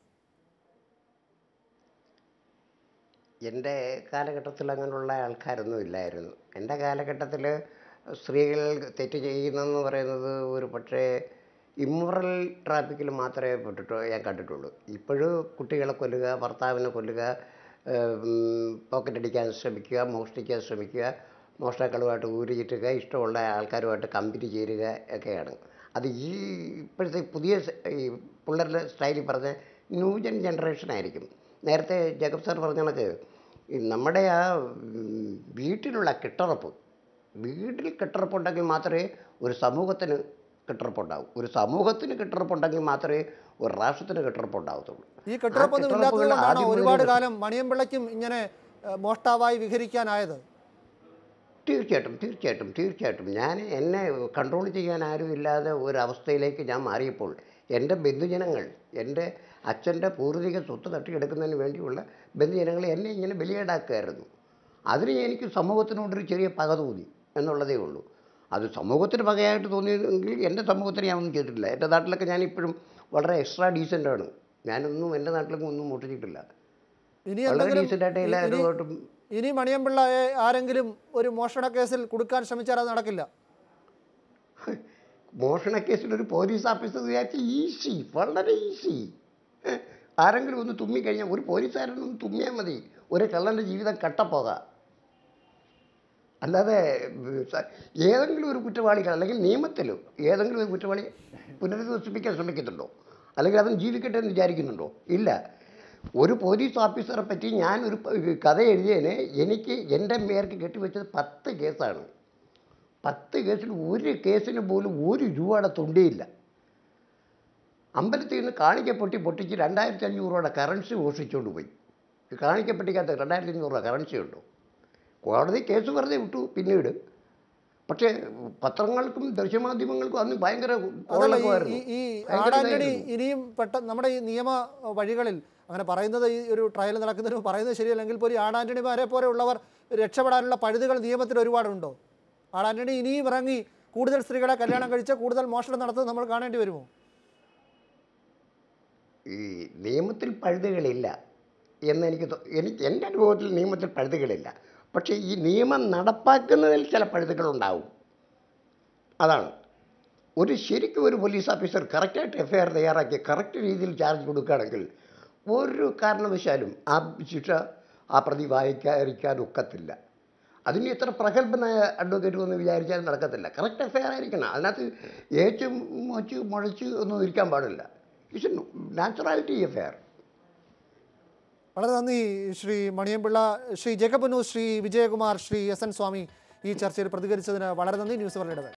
എൻ്റെ കാലഘട്ടത്തിൽ അങ്ങനെയുള്ള ആൾക്കാരൊന്നും ഇല്ലായിരുന്നു എൻ്റെ കാലഘട്ടത്തിൽ സ്ത്രീകൾ തെറ്റ് ചെയ്യുന്നെന്ന് പറയുന്നത് ഒരു പക്ഷേ ഇമ്മോറൽ ട്രാഫിക്കിൽ മാത്രമേ പെട്ടിട്ട് ഞാൻ കണ്ടിട്ടുള്ളൂ ഇപ്പോഴും കുട്ടികളെ കൊല്ലുക ഭർത്താവിനെ കൊല്ലുക പോക്കറ്റ് അടിക്കാൻ ശ്രമിക്കുക മോഷ്ടിക്കാൻ ശ്രമിക്കുക മോഷ്ടാക്കളുമായിട്ട് ഊരി ചുറ്റുക ഇഷ്ടമുള്ള ആൾക്കാരുമായിട്ട് കമ്പനി ചേരുക ഒക്കെയാണ് അത് ഈ ഇപ്പോഴത്തെ പുതിയ സ്- ഈ പിള്ളേരുടെ സ്റ്റൈലിൽ പറഞ്ഞ ന്യൂജൻ ജനറേഷൻ ആയിരിക്കും നേരത്തെ ജഗബ് സാർ പറഞ്ഞ കണക്ക് ഈ നമ്മുടെ ആ ഉം, വീട്ടിലുള്ള കെട്ടുറപ്പ് വീട്ടിൽ കെട്ടുറപ്പുണ്ടെങ്കിൽ മാത്രമേ ഒരു സമൂഹത്തിന് കെട്ടുറപ്പുണ്ടാവൂ ഒരു സമൂഹത്തിന് കെട്ടുറപ്പുണ്ടെങ്കിൽ മാത്രമേ ഒരു രാഷ്ട്രത്തിന് കെട്ടുറപ്പുണ്ടാവത്തുള്ളൂ ഈ കെട്ടുറപ്പൊന്നും ആ ഇല്ലാത്തത് കെട്ടുറപ്പുകൾ കൊണ്ടാണോ ആദ്യം മുതലേ ഒരുപാട് ഉണ്ട്. കാലം മണിയമ്പിള്ളയ്ക്കും ഇങ്ങനെ ഏഹ്, മോഷ്ടാവായി വിഹരിക്കാനായത് തീർച്ചയായിട്ടും തീർച്ചയായിട്ടും തീർച്ചയായിട്ടും ഞാൻ എന്നെ കൺട്രോൾ ചെയ്യാൻ ആരും ഇല്ലാതെ ഒരവസ്ഥയിലേക്ക് ഞാൻ മാറിയപ്പോൾ എൻ്റെ ബന്ധുജനങ്ങൾ എൻ്റെ അച്ഛൻ്റെ പൂർവിക സ്വത്ത് തട്ടിയെടുക്കുന്നതിന് വേണ്ടിയുള്ള ബന്ധുജനങ്ങൾ എന്നെ ഇങ്ങനെ ബലിയേടാക്കുമായിരുന്നു അതിന് എനിക്ക് സമൂഹത്തിനോടൊരു ചെറിയ പക തോന്നി എന്നുള്ളതേ ഉള്ളൂ അത് സമൂഹത്തിന് പകയായിട്ട് തോന്നിയെങ്കിൽ എൻ്റെ സമൂഹത്തിന് ഞാൻ ഒന്നും ചെയ്തിട്ടില്ല എൻ്റെ നാട്ടിലൊക്കെ ഞാൻ ഇപ്പോഴും വളരെ എക്സ്ട്രാ ഡീസൻ്റാണ് ഞാനൊന്നും എൻ്റെ നാട്ടിലൊന്നും ഒന്നും മുട്ടിച്ചിട്ടില്ല ഇനി വളരെ എന്തെങ്കിലും ഡീസൻ്റായിട്ട് ഇനി- എല്ലാവരുമായിട്ടും ഇനി മണിയമ്പിള്ളയെ ആരെങ്കിലും ഒരു മോഷണ കേസിൽ കൊടുക്കാൻ ശ്രമിച്ചാൽ അത് നടക്കില്ല മോഷണ കേസിൽ ഒരു പോലീസ് ഓഫീസർ വിചാരിച്ച ഈസി വളരെ ഈസി ആരെങ്കിലും ഒന്ന് തുമ്മിക്കഴിഞ്ഞാൽ ഒരു പോലീസുകാരൻ ഒന്ന് തുമ്മിയാൽ മതി ഒരു കള്ളൻ്റെ ജീവിതം കട്ടപ്പോകാം അല്ലാതെ ഉം, സ- ഏതെങ്കിലും ഒരു കുറ്റവാളികൾ അല്ലെങ്കിൽ നിയമത്തിലോ ഏതെങ്കിലും ഒരു കുറ്റവാളി പുനരധിവസിപ്പിക്കാൻ ശ്രമിക്കുന്നുണ്ടോ അല്ലെങ്കിൽ അവൻ ജീവിക്കട്ടെ എന്ന് വിചാരിക്കുന്നുണ്ടോ ഇല്ല ഒരു പോലീസ് ഓഫീസറെ പറ്റി ഞാൻ ഒരു പ- കഥ എഴുതിയതിന് എനിക്ക് എൻ്റെ മേർക്ക് കെട്ടിവെച്ചത് പത്ത് കേസാണ് പത്ത് കേസിൽ ഒരു കേസിന് പോലും ഒരു രൂപയുടെ തൊണ്ടിയില്ല അമ്പലത്തിൽ നിന്ന് കാണിക്കപ്പെട്ടി പൊട്ടിച്ച് രണ്ടായിരത്തി അഞ്ഞൂറ് രൂപയുടെ കറൻസി മോഷിച്ചുകൊണ്ട് പോയി കാണിക്കപ്പെട്ടിക്കകത്ത് രണ്ടായിരത്തി അഞ്ഞൂറ് രൂപ കറൻസി ഉണ്ടോ കോടതി കേസ് വെറുതെ വിട്ടു പിന്നീട് പക്ഷേ പത്രങ്ങൾക്കും ദൃശ്യമാധ്യമങ്ങൾക്കും അന്ന് ഭയങ്കര അതല്ല ഈ- കോളക്കമായിരുന്നു. ഈ ഈ ഭയങ്കര ആടാന്റണി ഇതായിരുന്നു. ഇനിയും പെട്ടെന്ന് നമ്മുടെ ഈ നിയമ വഴികളിൽ അങ്ങനെ പറയുന്നത് ഈ ഒരു ട്രയൽ നടക്കുന്നതിന് മുമ്പ് പറയുന്നത് ശരിയല്ലെങ്കിൽ പോലും ഈ ആടാന്റണിമാരെ പോലെയുള്ളവർ രക്ഷപ്പെടാനുള്ള പഴുതുകൾ നിയമത്തിൽ ഒരുപാടുണ്ടോ ആടാന്റണി ഇനിയും ഇറങ്ങി കൂടുതൽ സ്ത്രീകളെ കല്യാണം കഴിച്ച് കൂടുതൽ മോഷണം നടത്തുന്നത് നമ്മൾ കാണേണ്ടി വരുമോ ഈ നിയമത്തിൽ പഴുതുകളില്ല എന്ന് എനിക്ക് തോ- എനിക്ക് എൻ്റെ അനുഭവത്തിൽ നിയമത്തിൽ പഴുതുകളില്ല പക്ഷേ ഈ നിയമം നടപ്പാക്കുന്നതിൽ ചില പഴുതുകളുണ്ടാവും അതാണ് ഒരു ശരിക്കും ഒരു പോലീസ് ഓഫീസർ കറക്റ്റായിട്ട് എഫ് ഐ ആർ തയ്യാറാക്കി കറക്റ്റ് രീതിയിൽ ചാർജ് കൊടുക്കുകയാണെങ്കിൽ ഒരു കാരണവശാലും ആ ശിക്ഷ ആ പ്രതി വായിക്കാതിരിക്കാൻ ഒക്കത്തില്ല അതിന് എത്ര പ്രഗത്ഭനായ അഡ്വക്കേറ്റ് എന്ന് വിചാരിച്ചാൽ നടക്കത്തില്ല കറക്റ്റ് എഫ് ഐ ആർ ആയിരിക്കണം അതിനകത്ത് ഏച്ച് മൊച്ച് മുഴച്ച് ഒന്നും ഇരിക്കാൻ പാടില്ല it's naturality F I R വളരെ നന്ദി ശ്രീ മണിയമ്പിള്ള ശ്രീ ജേക്കബ് പുന്നൂസ് ശ്രീ വിജയകുമാർ ശ്രീ എസ് എൻ സ്വാമി ഈ ചർച്ചയിൽ പ്രതികരിച്ചതിന് വളരെ നന്ദി ന്യൂസ് അവരുടെ